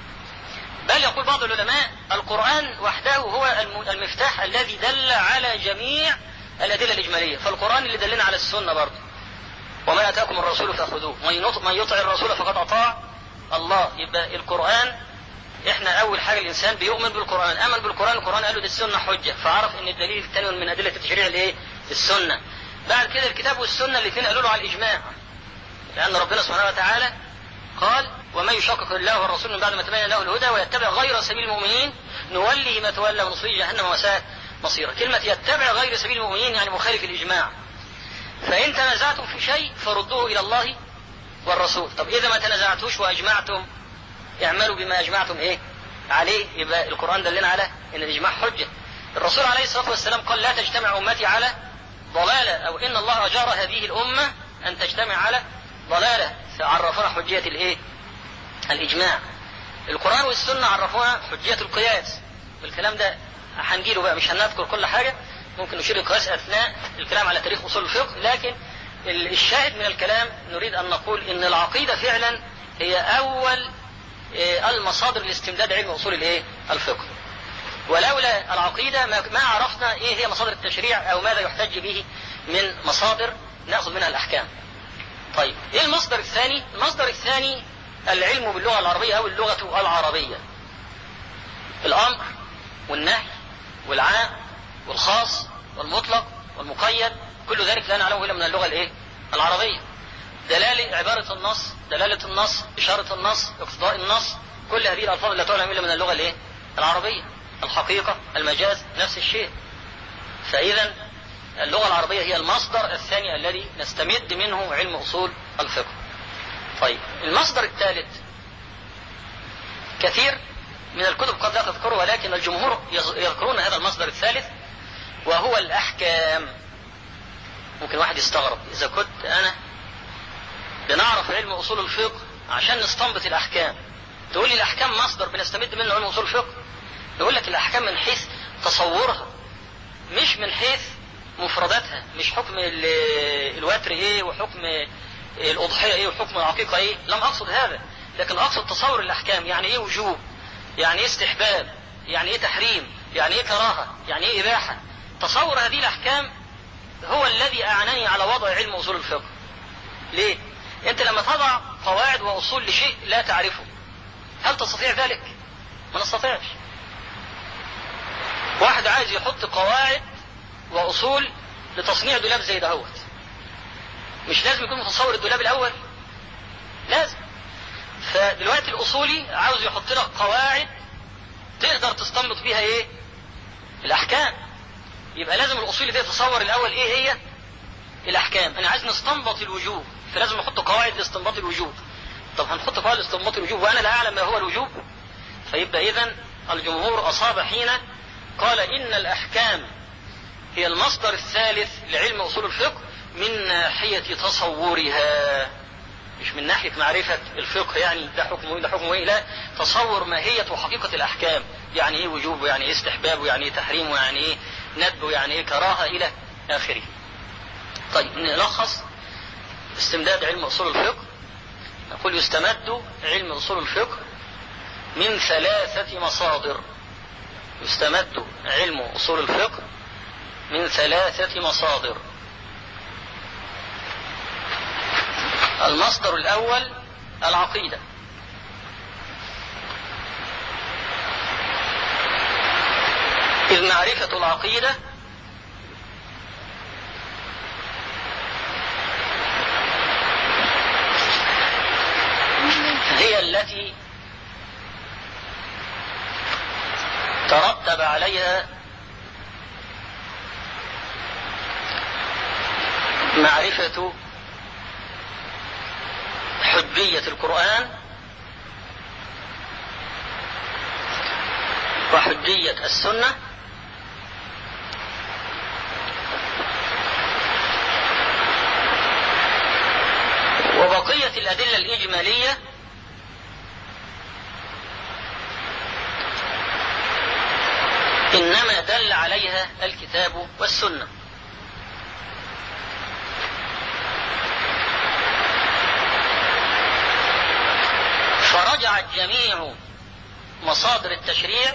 بل يقول بعض العلماء القرآن وحده هو المفتاح الذي دل على جميع الأدلة الإجمالية فالقرآن اللي دلنا على السنة برضه وما أتاكم الرسول فأخذوه من يطع الرسول فقد أطاع الله يبقى القرآن احنا اول حاجه الانسان بيؤمن بالقران امن بالقران القران قال له دي السنه حجه فعرف ان الدليل الثاني من ادله التشريع الايه السنه بعد كده الكتاب والسنه الاثنين قالوا له على الاجماع لان ربنا سبحانه وتعالى قال ومن يشقق الله والرسول من بعد ما تبين له الهدى ويتبع غير سبيل المؤمنين نولي ما تولى ونصليه جهنم وساءت مصيرا كلمة يتبع غير سبيل المؤمنين يعني مخالف الإجماع فإن تنازعتم في شيء فردوه إلى الله والرسول طب إذا ما تنازعتوش وأجمعتم اعملوا بما أجمعتم إيه عليه يبقى القرآن دلنا على إن الإجماع حجة الرسول عليه الصلاة والسلام قال لا تجتمع أمتي على ضلالة أو إن الله أجار هذه الأمة أن تجتمع على ضلالة فعرفونا حجية الإيه الإجماع القرآن والسنة عرفونا حجية القياس والكلام ده هنجيله بقى مش هنذكر كل حاجة ممكن نشير القياس أثناء الكلام على تاريخ أصول الفقه لكن الشاهد من الكلام نريد أن نقول إن العقيدة فعلا هي أول المصادر لاستمداد علم أصول الإيه؟ الفقه ولولا العقيدة ما عرفنا إيه هي مصادر التشريع أو ماذا يحتج به من مصادر نأخذ منها الأحكام طيب إيه المصدر الثاني المصدر الثاني العلم باللغة العربية أو اللغة العربية الأمر والنهي والعام والخاص والمطلق والمقيد كل ذلك لا نعلمه إلا من اللغة الإيه؟ العربية دلالة عبارة النص دلالة النص إشارة النص اقتضاء النص كل هذه الألفاظ لا تعلم إلا من اللغة الإيه؟ العربية الحقيقة المجاز نفس الشيء فإذا اللغة العربية هي المصدر الثاني الذي نستمد منه علم أصول الفقه طيب المصدر الثالث كثير من الكتب قد لا تذكره ولكن الجمهور يذكرون هذا المصدر الثالث وهو الأحكام ممكن واحد يستغرب إذا كنت أنا بنعرف علم أصول الفقه عشان نستنبط الأحكام تقول لي الأحكام مصدر بنستمد منه علم أصول الفقه يقول لك الأحكام من حيث تصورها مش من حيث مفرداتها مش حكم الوتر ايه وحكم الأضحية ايه وحكم العقيقة ايه لم أقصد هذا لكن أقصد تصور الأحكام يعني ايه وجوب يعني ايه استحباب يعني ايه تحريم يعني ايه كراهة يعني ايه إباحة تصور هذه الأحكام هو الذي أعناني على وضع علم أصول الفقه ليه؟ أنت لما تضع قواعد وأصول لشيء لا تعرفه هل تستطيع ذلك؟ ما نستطيعش واحد عايز يحط قواعد وأصول لتصنيع دولاب زي دهوت مش لازم يكون متصور الدولاب الأول لازم فدلوقتي الأصولي عاوز يحط لك قواعد تقدر تستنبط بيها ايه الأحكام يبقى لازم الأصولي ده يتصور الأول ايه هي الأحكام أنا عايز نستنبط الوجوب فلازم نحط قواعد لاستنباط الوجوب طب هنحط قواعد لاستنباط الوجوب وأنا لا أعلم ما هو الوجوب فيبقى إذا الجمهور أصاب حين قال إن الأحكام هي المصدر الثالث لعلم أصول الفقه من ناحية تصورها مش من ناحية معرفة الفقه يعني ده حكمه ايه ده حكمه ايه لا تصور ماهية وحقيقة الأحكام يعني ايه وجوب ويعني ايه استحباب ويعني ايه تحريم ويعني ايه ندب ويعني ايه كراهة إلى آخره طيب نلخص استمداد علم أصول الفقه نقول يستمد علم أصول الفقه من ثلاثة مصادر يستمد علم أصول الفقه من ثلاثة مصادر المصدر الأول العقيدة إذ معرفة العقيدة هي التي ترتب عليها معرفة حجية القرآن وحجية السنة وبقية الأدلة الإجمالية إنما دل عليها الكتاب والسنة فرجعت جميع مصادر التشريع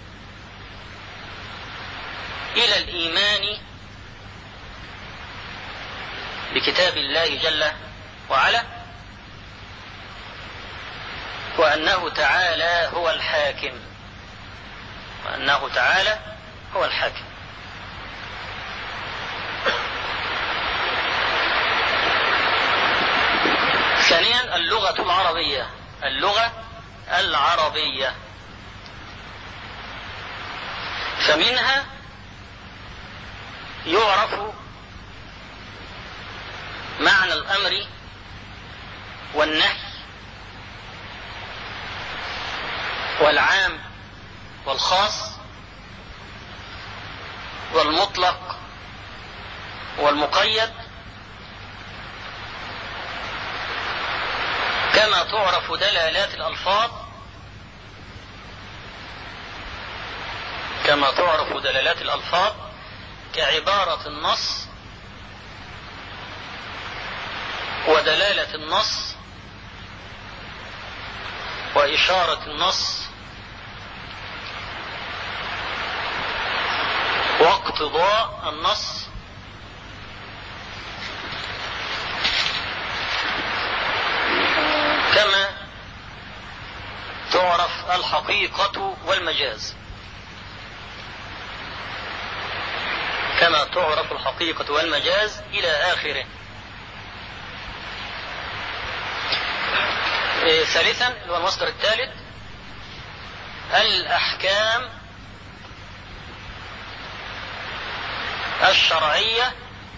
إلى الإيمان بكتاب الله جل وعلا وأنه تعالى هو الحاكم وأنه تعالى هو الحاكم ثانيا اللغة العربية اللغة العربية فمنها يعرف معنى الأمر والنهي والعام والخاص والمطلق والمقيد كما تعرف دلالات الألفاظ كما تعرف دلالات الألفاظ كعبارة النص ودلالة النص وإشارة النص واقتضاء النص كما تعرف الحقيقة والمجاز كما تعرف الحقيقة والمجاز إلى آخره إيه ثالثا اللي هو المصدر الثالث الأحكام الشرعية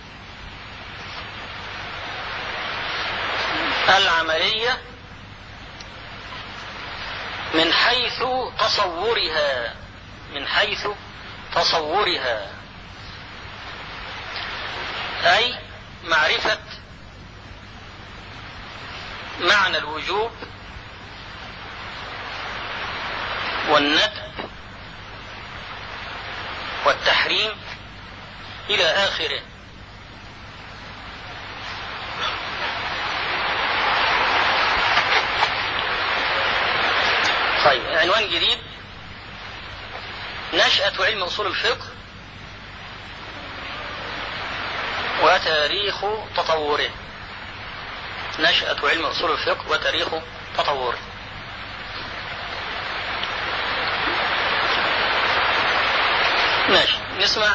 العملية من حيث تصورها من حيث تصورها أي معرفة معنى الوجوب والندب والتحريم إلى آخره طيب عنوان جديد نشأة علم أصول الفقه وتاريخ تطوره نشأة علم أصول الفقه وتاريخ تطوره ماشي نسمع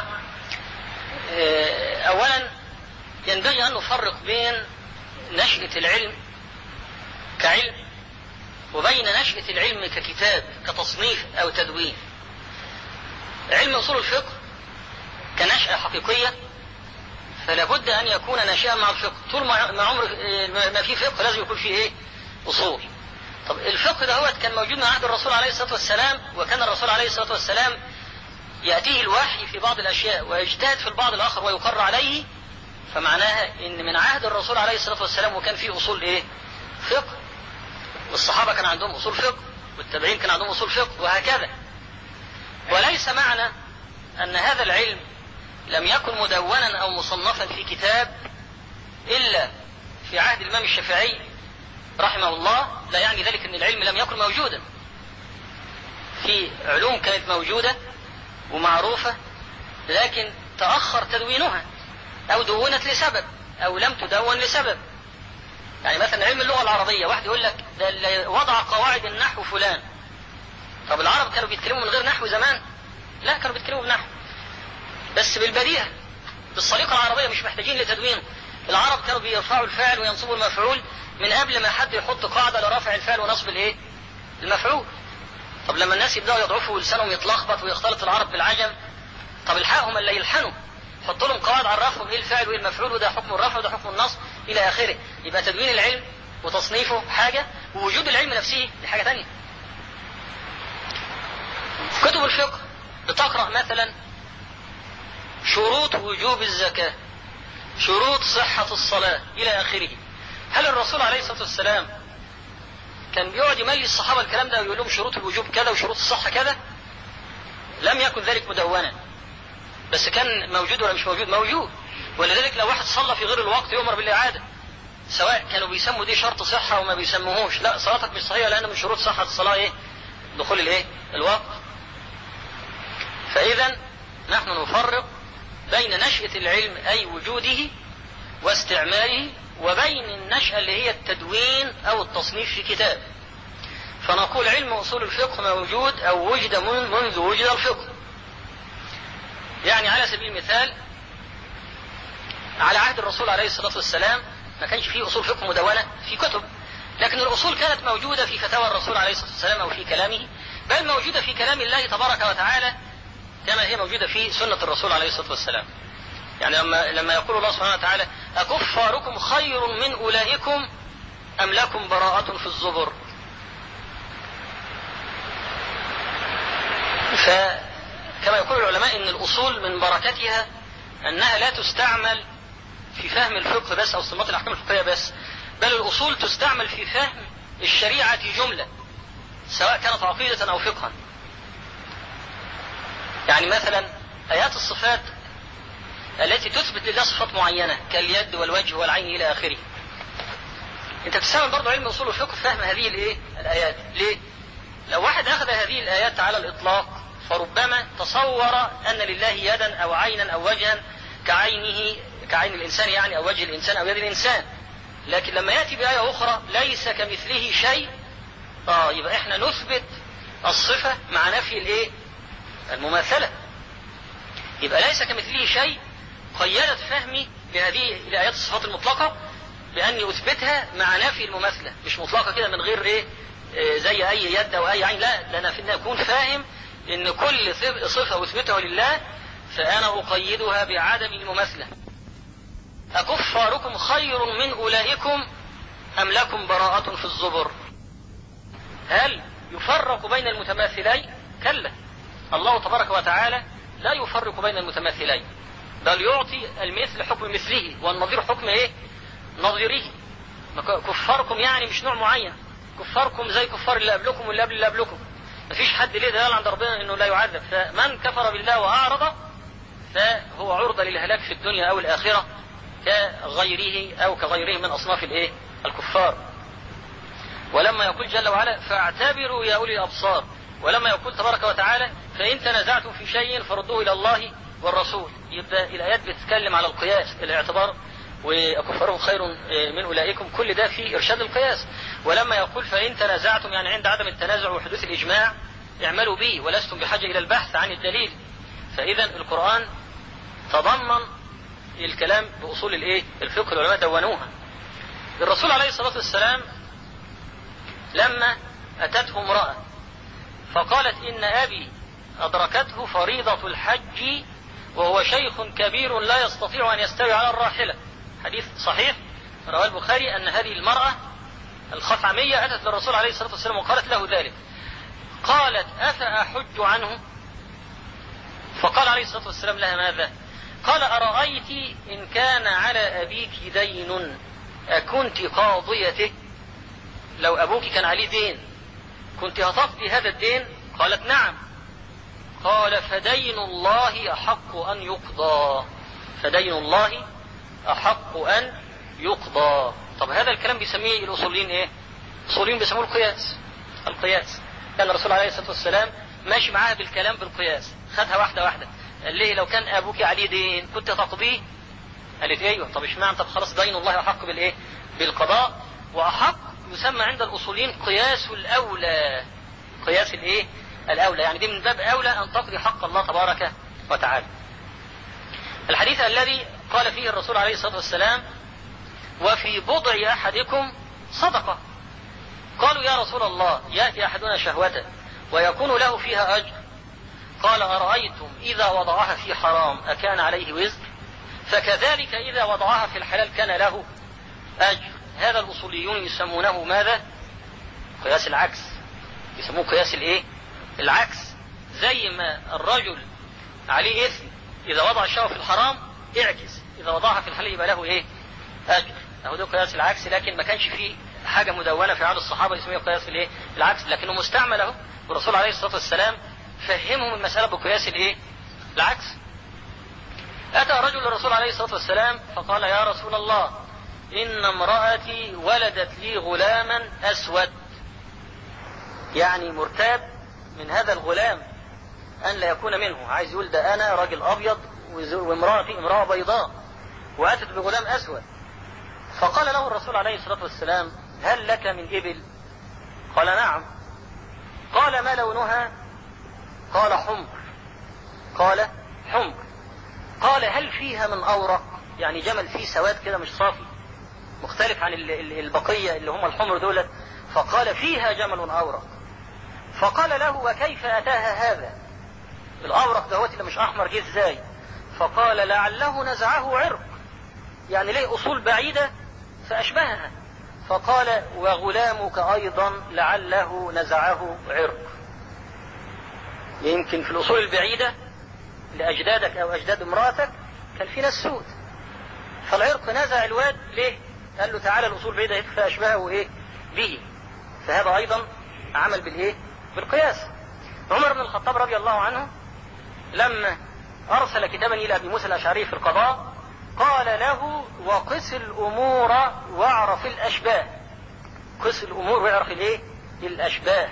أولا ينبغي أن نفرق بين نشأة العلم كعلم وبين نشأة العلم ككتاب كتصنيف أو تدوين علم أصول الفقه كنشأة حقيقية فلا بد أن يكون ناشئا مع الفقه طول ما عمر ما في فقه لازم يكون فيه إيه أصول طب الفقه ده هو كان موجود من عهد الرسول عليه الصلاة والسلام وكان الرسول عليه الصلاة والسلام يأتيه الوحي في بعض الأشياء ويجتهد في البعض الآخر ويقر عليه فمعناها إن من عهد الرسول عليه الصلاة والسلام وكان فيه أصول إيه؟ فقه والصحابة كان عندهم أصول فقه والتابعين كان عندهم أصول فقه وهكذا وليس معنى أن هذا العلم لم يكن مدونا أو مصنفا في كتاب إلا في عهد الإمام الشافعي رحمه الله لا يعني ذلك أن العلم لم يكن موجودا في علوم كانت موجودة ومعروفة لكن تأخر تدوينها أو دونت لسبب أو لم تدون لسبب يعني مثلا علم اللغة العربية واحد يقول لك ده اللي وضع قواعد النحو فلان طب العرب كانوا بيتكلموا من غير نحو زمان لا كانوا بيتكلموا بنحو بس بالبديهة بالصليقة العربية مش محتاجين لتدوين العرب كانوا بيرفعوا الفاعل وينصبوا المفعول من قبل ما حد يحط قاعدة لرفع الفعل ونصب الايه المفعول طب لما الناس يبداوا يضعفوا ولسانهم يتلخبط ويختلط العرب بالعجم طب الحقهم اللي يلحنوا حط لهم قواعد عرفهم ايه الفاعل وايه المفعول وده حكم الرفع وده حكم النصب الى اخره يبقى تدوين العلم وتصنيفه حاجه ووجود العلم نفسه دي حاجه ثانيه كتب الفقه بتقرا مثلا شروط وجوب الزكاه شروط صحه الصلاه الى اخره هل الرسول عليه الصلاه والسلام كان بيقعد يملي الصحابه الكلام ده ويقول لهم شروط الوجوب كذا وشروط الصحه كذا لم يكن ذلك مدونا بس كان موجود ولا مش موجود موجود ولذلك لو واحد صلى في غير الوقت يؤمر بالاعاده سواء كانوا بيسموا دي شرط صحه وما بيسموهوش لا صلاتك مش صحيحه لان من شروط صحه الصلاه ايه دخول الايه الوقت فاذا نحن نفرق بين نشأة العلم أي وجوده واستعماله وبين النشأة اللي هي التدوين أو التصنيف في كتاب فنقول علم أصول الفقه موجود أو وجد منذ وجد الفقه يعني على سبيل المثال على عهد الرسول عليه الصلاة والسلام ما كانش فيه أصول فقه مدونة في كتب لكن الأصول كانت موجودة في فتاوى الرسول عليه الصلاة والسلام أو في كلامه بل موجودة في كلام الله تبارك وتعالى كما هي موجودة في سنة الرسول عليه الصلاة والسلام يعني لما لما يقول الله سبحانه وتعالى أكفاركم خير من أولئكم أم لكم براءة في الزبر فكما يقول العلماء أن الأصول من بركتها أنها لا تستعمل في فهم الفقه بس أو استنباط الأحكام الفقهية بس بل الأصول تستعمل في فهم الشريعة جملة سواء كانت عقيدة أو فقها يعني مثلا آيات الصفات التي تثبت لله صفات معينة كاليد والوجه والعين إلى آخره أنت بتستعمل برضه علم أصول الفقه في فهم هذه الإيه؟ الآيات ليه؟ لو واحد أخذ هذه الآيات على الإطلاق فربما تصور أن لله يدا أو عينا أو وجها كعينه كعين الإنسان يعني أو وجه الإنسان أو يد الإنسان لكن لما يأتي بآية أخرى ليس كمثله شيء آه يبقى إحنا نثبت الصفة مع نفي الإيه؟ المماثلة يبقى ليس كمثله شيء قيدت فهمي بهذه الآيات الصفات المطلقة بأني أثبتها مع نفي المماثلة مش مطلقة كده من غير إيه آه زي أي يد أو أي عين لا ده أنا في أكون فاهم إن كل صفة أثبتها لله فأنا أقيدها بعدم المماثلة أكفاركم خير من أولئكم أم لكم براءة في الزبر هل يفرق بين المتماثلين كلا الله تبارك وتعالى لا يفرق بين المتماثلين بل يعطي المثل حكم مثله والنظير حكم ايه نظيره كفاركم يعني مش نوع معين كفاركم زي كفار اللي قبلكم واللي قبل اللي قبلكم مفيش حد ليه دلال عند ربنا انه لا يعذب فمن كفر بالله واعرض فهو عرضة للهلاك في الدنيا او الاخرة كغيره او كغيره من اصناف الايه الكفار ولما يقول جل وعلا فاعتبروا يا اولي الابصار ولما يقول تبارك وتعالى فإن تنازعتم في شيء فردوه إلى الله والرسول يبقى الآيات بتتكلم على القياس الاعتبار وكفرهم خير من أولئكم كل ده في إرشاد القياس ولما يقول فإن تنازعتم يعني عند عدم التنازع وحدوث الإجماع اعملوا به ولستم بحاجة إلى البحث عن الدليل فإذا القرآن تضمن الكلام بأصول الإيه؟ الفقه العلماء دونوها الرسول عليه الصلاة والسلام لما أتته امرأة فقالت إن أبي أدركته فريضة الحج وهو شيخ كبير لا يستطيع أن يستوي على الراحلة حديث صحيح رواه البخاري أن هذه المرأة الخثعمية أتت للرسول عليه الصلاة والسلام وقالت له ذلك قالت أفأحج عنه فقال عليه الصلاة والسلام لها ماذا قال أرأيت إن كان على أبيك دين أكنت قاضيته لو أبوك كان عليه دين كنت هتقضي هذا الدين قالت نعم قال فدين الله أحق أن يقضى فدين الله أحق أن يقضى طب هذا الكلام بيسميه الأصوليين إيه الأصوليين بيسموه القياس القياس كان الرسول عليه الصلاة والسلام ماشي معاها بالكلام بالقياس خدها واحدة واحدة قال ليه لو كان أبوك عليه دين كنت تقضيه قالت ايوه طب اشمعنى طب خلاص دين الله احق بالايه بالقضاء واحق يسمى عند الاصوليين قياس الاولى قياس الايه الاولى يعني دي من باب اولى ان تقضي حق الله تبارك وتعالى الحديث الذي قال فيه الرسول عليه الصلاه والسلام وفي بضع احدكم صدقه قالوا يا رسول الله ياتي احدنا شهوته ويكون له فيها اجر قال ارايتم اذا وضعها في حرام اكان عليه وزر فكذلك إذا وضعها في الحلال كان له أجر هذا الأصوليون يسمونه ماذا قياس العكس يسموه قياس الايه العكس زي ما الرجل عليه إثم إذا وضع الشهوة في الحرام اعكس إذا وضعها في الحلال يبقى له إيه أجر أهو ده قياس العكس لكن ما كانش فيه حاجة مدونة في عهد الصحابة يسميه قياس الايه العكس لكنه مستعمل اهو والرسول عليه الصلاة والسلام فهمهم المسألة بقياس الايه العكس أتى رجل الرسول عليه الصلاة والسلام فقال يا رسول الله إن امرأتي ولدت لي غلاما أسود يعني مرتاب من هذا الغلام أن لا يكون منه عايز يقول ده أنا راجل أبيض وامرأتي امرأة بيضاء وأتت بغلام أسود فقال له الرسول عليه الصلاة والسلام هل لك من إبل قال نعم قال ما لونها قال حمر قال حمر قال هل فيها من أورق يعني جمل فيه سواد كده مش صافي مختلف عن البقية اللي هم الحمر دولت فقال فيها جمل أورق فقال له وكيف أتاها هذا الأورق دوت اللي مش أحمر جه ازاي فقال لعله نزعه عرق يعني ليه أصول بعيدة فأشبهها فقال وغلامك أيضا لعله نزعه عرق يمكن في الأصول البعيدة لأجدادك أو أجداد امرأتك كان في ناس سود فالعرق نزع الواد ليه؟ قال له تعالى الأصول بعيدة فأشبهه إيه؟ به فهذا أيضا عمل بالإيه؟ بالقياس عمر بن الخطاب رضي الله عنه لما أرسل كتابا إلى أبي موسى الأشعري في القضاء قال له وقس الأمور واعرف الأشباه قس الأمور واعرف الإيه؟ الأشباه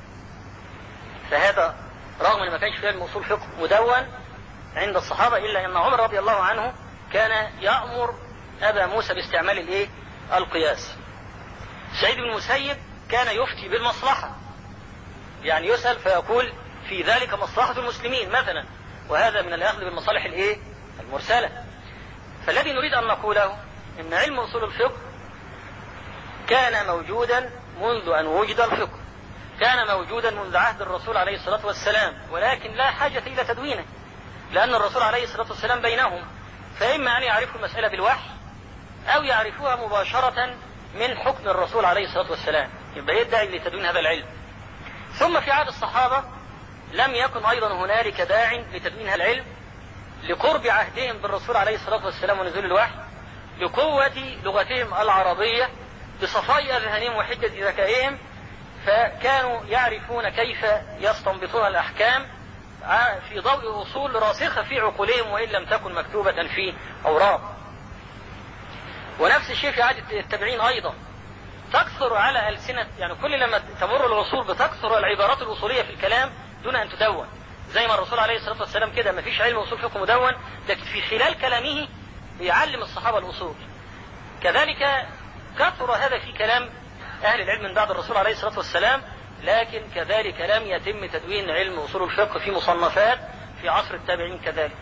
فهذا رغم ان ما كانش فيه اصول فقه مدون عند الصحابه الا ان عمر رضي الله عنه كان يامر ابا موسى باستعمال الايه؟ القياس. سعيد بن المسيب كان يفتي بالمصلحه. يعني يسال فيقول في ذلك مصلحه المسلمين مثلا وهذا من الاخذ بالمصالح الايه؟ المرسله. فالذي نريد ان نقوله ان علم اصول الفقه كان موجودا منذ ان وجد الفقه. كان موجودا منذ عهد الرسول عليه الصلاة والسلام ولكن لا حاجة إلى تدوينه لأن الرسول عليه الصلاة والسلام بينهم فإما أن يعرفوا المسألة بالوحي أو يعرفوها مباشرة من حكم الرسول عليه الصلاة والسلام يبقى يدعي لتدوين هذا العلم ثم في عهد الصحابة لم يكن أيضا هنالك داع لتدوين هذا العلم لقرب عهدهم بالرسول عليه الصلاة والسلام ونزول الوحي بقوة لغتهم العربية بصفاء أذهانهم وحدة ذكائهم فكانوا يعرفون كيف يستنبطون الأحكام في ضوء أصول راسخة في عقولهم وإن لم تكن مكتوبة في أوراق ونفس الشيء في عادة التابعين أيضا تكثر على ألسنة يعني كل لما تمر العصور بتكثر العبارات الأصولية في الكلام دون أن تدون زي ما الرسول عليه الصلاة والسلام كده ما فيش علم أصول فقه مدون لكن في خلال كلامه بيعلم الصحابة الأصول كذلك كثر هذا في كلام أهل العلم من بعد الرسول عليه الصلاة والسلام لكن كذلك لم يتم تدوين علم أصول الفقه في مصنفات في عصر التابعين كذلك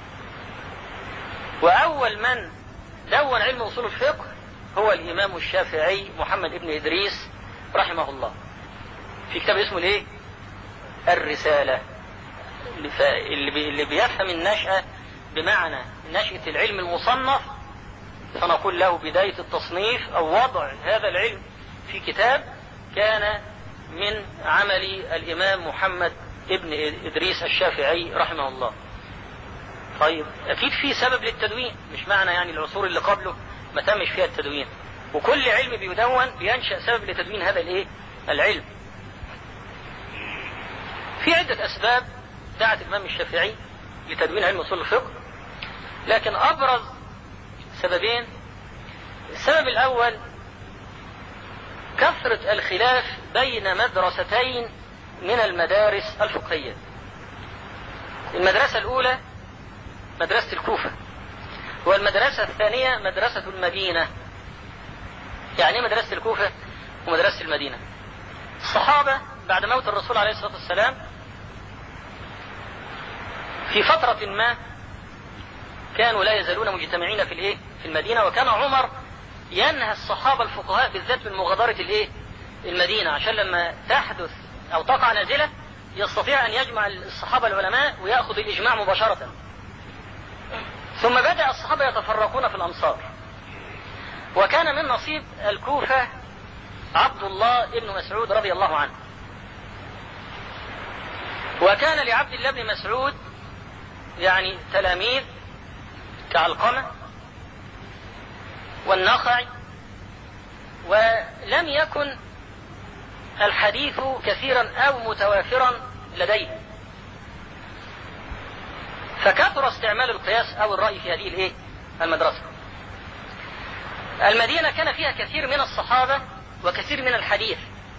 وأول من دون علم أصول الفقه هو الإمام الشافعي محمد ابن إدريس رحمه الله في كتاب اسمه الايه الرسالة اللي بيفهم النشأة بمعنى نشأة العلم المصنف فنقول له بداية التصنيف أو وضع هذا العلم في كتاب كان من عمل الإمام محمد ابن إدريس الشافعي رحمه الله طيب أكيد في سبب للتدوين مش معنى يعني العصور اللي قبله ما تمش فيها التدوين وكل علم بيدون بينشأ سبب لتدوين هذا الايه العلم في عدة أسباب دعت الإمام الشافعي لتدوين علم أصول الفقه لكن أبرز سببين السبب الأول كثرة الخلاف بين مدرستين من المدارس الفقهية المدرسة الأولى مدرسة الكوفة والمدرسة الثانية مدرسة المدينة يعني مدرسة الكوفة ومدرسة المدينة الصحابة بعد موت الرسول عليه الصلاة والسلام في فترة ما كانوا لا يزالون مجتمعين في الايه؟ في المدينة وكان عمر ينهى الصحابة الفقهاء بالذات من مغادرة الايه؟ المدينة عشان لما تحدث او تقع نازلة يستطيع ان يجمع الصحابة العلماء ويأخذ الاجماع مباشرة. ثم بدأ الصحابة يتفرقون في الامصار. وكان من نصيب الكوفة عبد الله بن مسعود رضي الله عنه. وكان لعبد الله بن مسعود يعني تلاميذ كعلقمة والنخعي ولم يكن الحديث كثيرا أو متوافرا لديه فكثر استعمال القياس أو الرأي في هذه الإيه؟ المدرسة المدينة كان فيها كثير من الصحابة وكثير من الحديث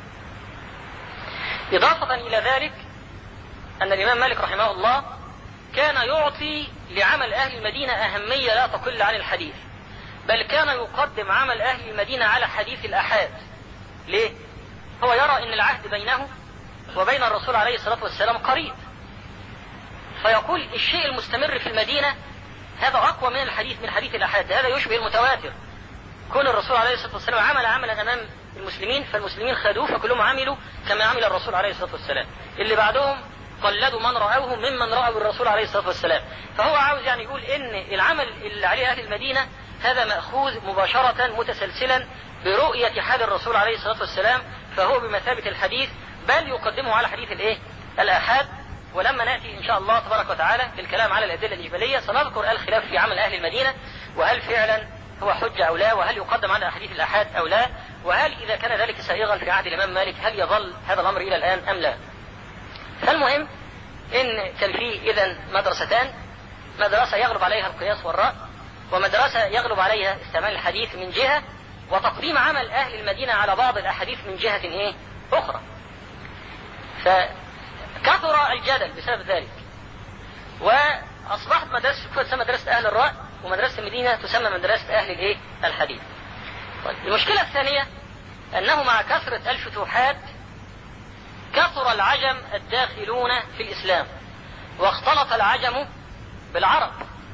إضافة إلى ذلك أن الإمام مالك رحمه الله كان يعطي لعمل أهل المدينة أهمية لا تقل عن الحديث بل كان يقدم عمل أهل المدينة على حديث الأحاد ليه؟ هو يرى أن العهد بينه وبين الرسول عليه الصلاة والسلام قريب فيقول الشيء المستمر في المدينة هذا أقوى من الحديث من حديث الأحاد هذا يشبه المتواتر كون الرسول عليه الصلاة والسلام عمل عملا أمام المسلمين فالمسلمين خدوه فكلهم عملوا كما عمل الرسول عليه الصلاة والسلام اللي بعدهم قلدوا من رأوه ممن رأوا الرسول عليه الصلاة والسلام فهو عاوز يعني يقول ان العمل اللي عليه أهل المدينة هذا مأخوذ مباشرة متسلسلا برؤية حال الرسول عليه الصلاة والسلام فهو بمثابة الحديث بل يقدمه على حديث الايه الآحاد ولما نأتي إن شاء الله تبارك وتعالى للكلام على الأدلة الإجمالية سنذكر الخلاف في عمل أهل المدينة وهل فعلا هو حجة أو لا وهل يقدم على أحاديث الآحاد أو لا وهل إذا كان ذلك سائغا في عهد الإمام مالك هل يظل هذا الأمر إلى الآن أم لا فالمهم ان كان في اذا مدرستان مدرسة يغلب عليها القياس والرأي ومدرسة يغلب عليها استعمال الحديث من جهة وتقديم عمل اهل المدينة على بعض الاحاديث من جهة ايه اخرى فكثر الجدل بسبب ذلك واصبحت مدرسة الكوفة تسمى مدرسة اهل الرأي ومدرسة المدينة تسمى مدرسة اهل الايه الحديث طيب المشكلة الثانية انه مع كثرة الفتوحات كثر العجم الداخلون في الإسلام واختلط العجم بالعرب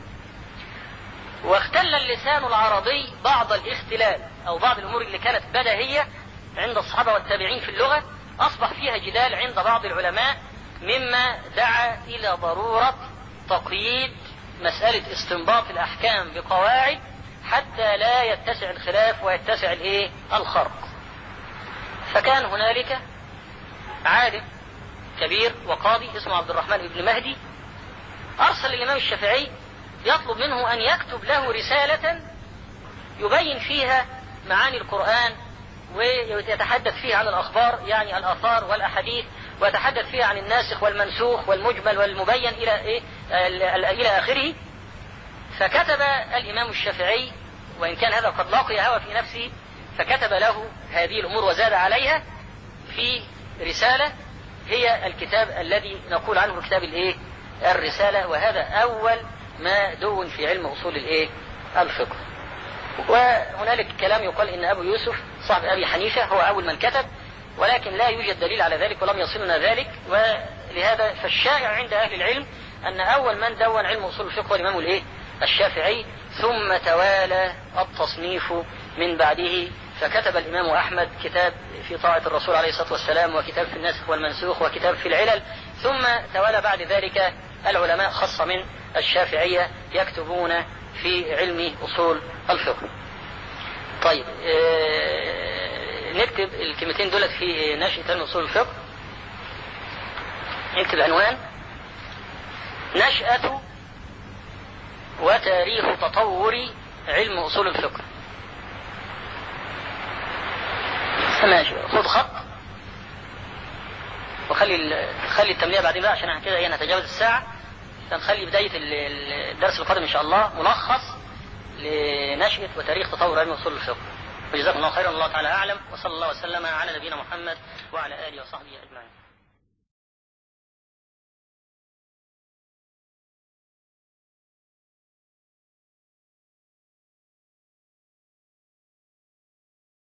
واختل اللسان العربي بعض الاختلال أو بعض الأمور اللي كانت بدهية عند الصحابة والتابعين في اللغة أصبح فيها جدال عند بعض العلماء مما دعا إلى ضرورة تقييد مسألة استنباط الأحكام بقواعد حتى لا يتسع الخلاف ويتسع الايه الخرق فكان هنالك عالم كبير وقاضي اسمه عبد الرحمن بن مهدي أرسل الإمام الشافعي يطلب منه أن يكتب له رسالة يبين فيها معاني القرآن ويتحدث فيها عن الأخبار يعني الآثار والأحاديث ويتحدث فيها عن الناسخ والمنسوخ والمجمل والمبين إلى إيه إلى آخره فكتب الإمام الشافعي وإن كان هذا قد لاقي هوى في نفسه فكتب له هذه الأمور وزاد عليها في رسالة هي الكتاب الذي نقول عنه كتاب الايه الرسالة وهذا أول ما دون في علم أصول الايه الفقه وهنالك كلام يقال ان ابو يوسف صاحب ابي حنيفة هو اول من كتب ولكن لا يوجد دليل على ذلك ولم يصلنا ذلك ولهذا فالشائع عند اهل العلم ان اول من دون علم اصول الفقه هو الامام الايه الشافعي ثم توالى التصنيف من بعده فكتب الامام احمد كتاب في طاعة الرسول عليه الصلاة والسلام وكتاب في الناسخ والمنسوخ وكتاب في العلل ثم توالى بعد ذلك العلماء خاصة من الشافعية يكتبون في علم أصول الفقه طيب آه نكتب الكلمتين دولت في نشأة علم أصول الفقه نكتب عنوان نشأة وتاريخ تطور علم أصول الفقه ماشي خد خط وخلي خلي التمليه بعدين بقى عشان كده ايه نتجاوز الساعه فنخلي بدايه الدرس القادم ان شاء الله ملخص لنشأة وتاريخ تطور علم اصول الفقه وجزاكم الله خيرا الله تعالى اعلم وصلى الله وسلم على نبينا محمد وعلى اله وصحبه اجمعين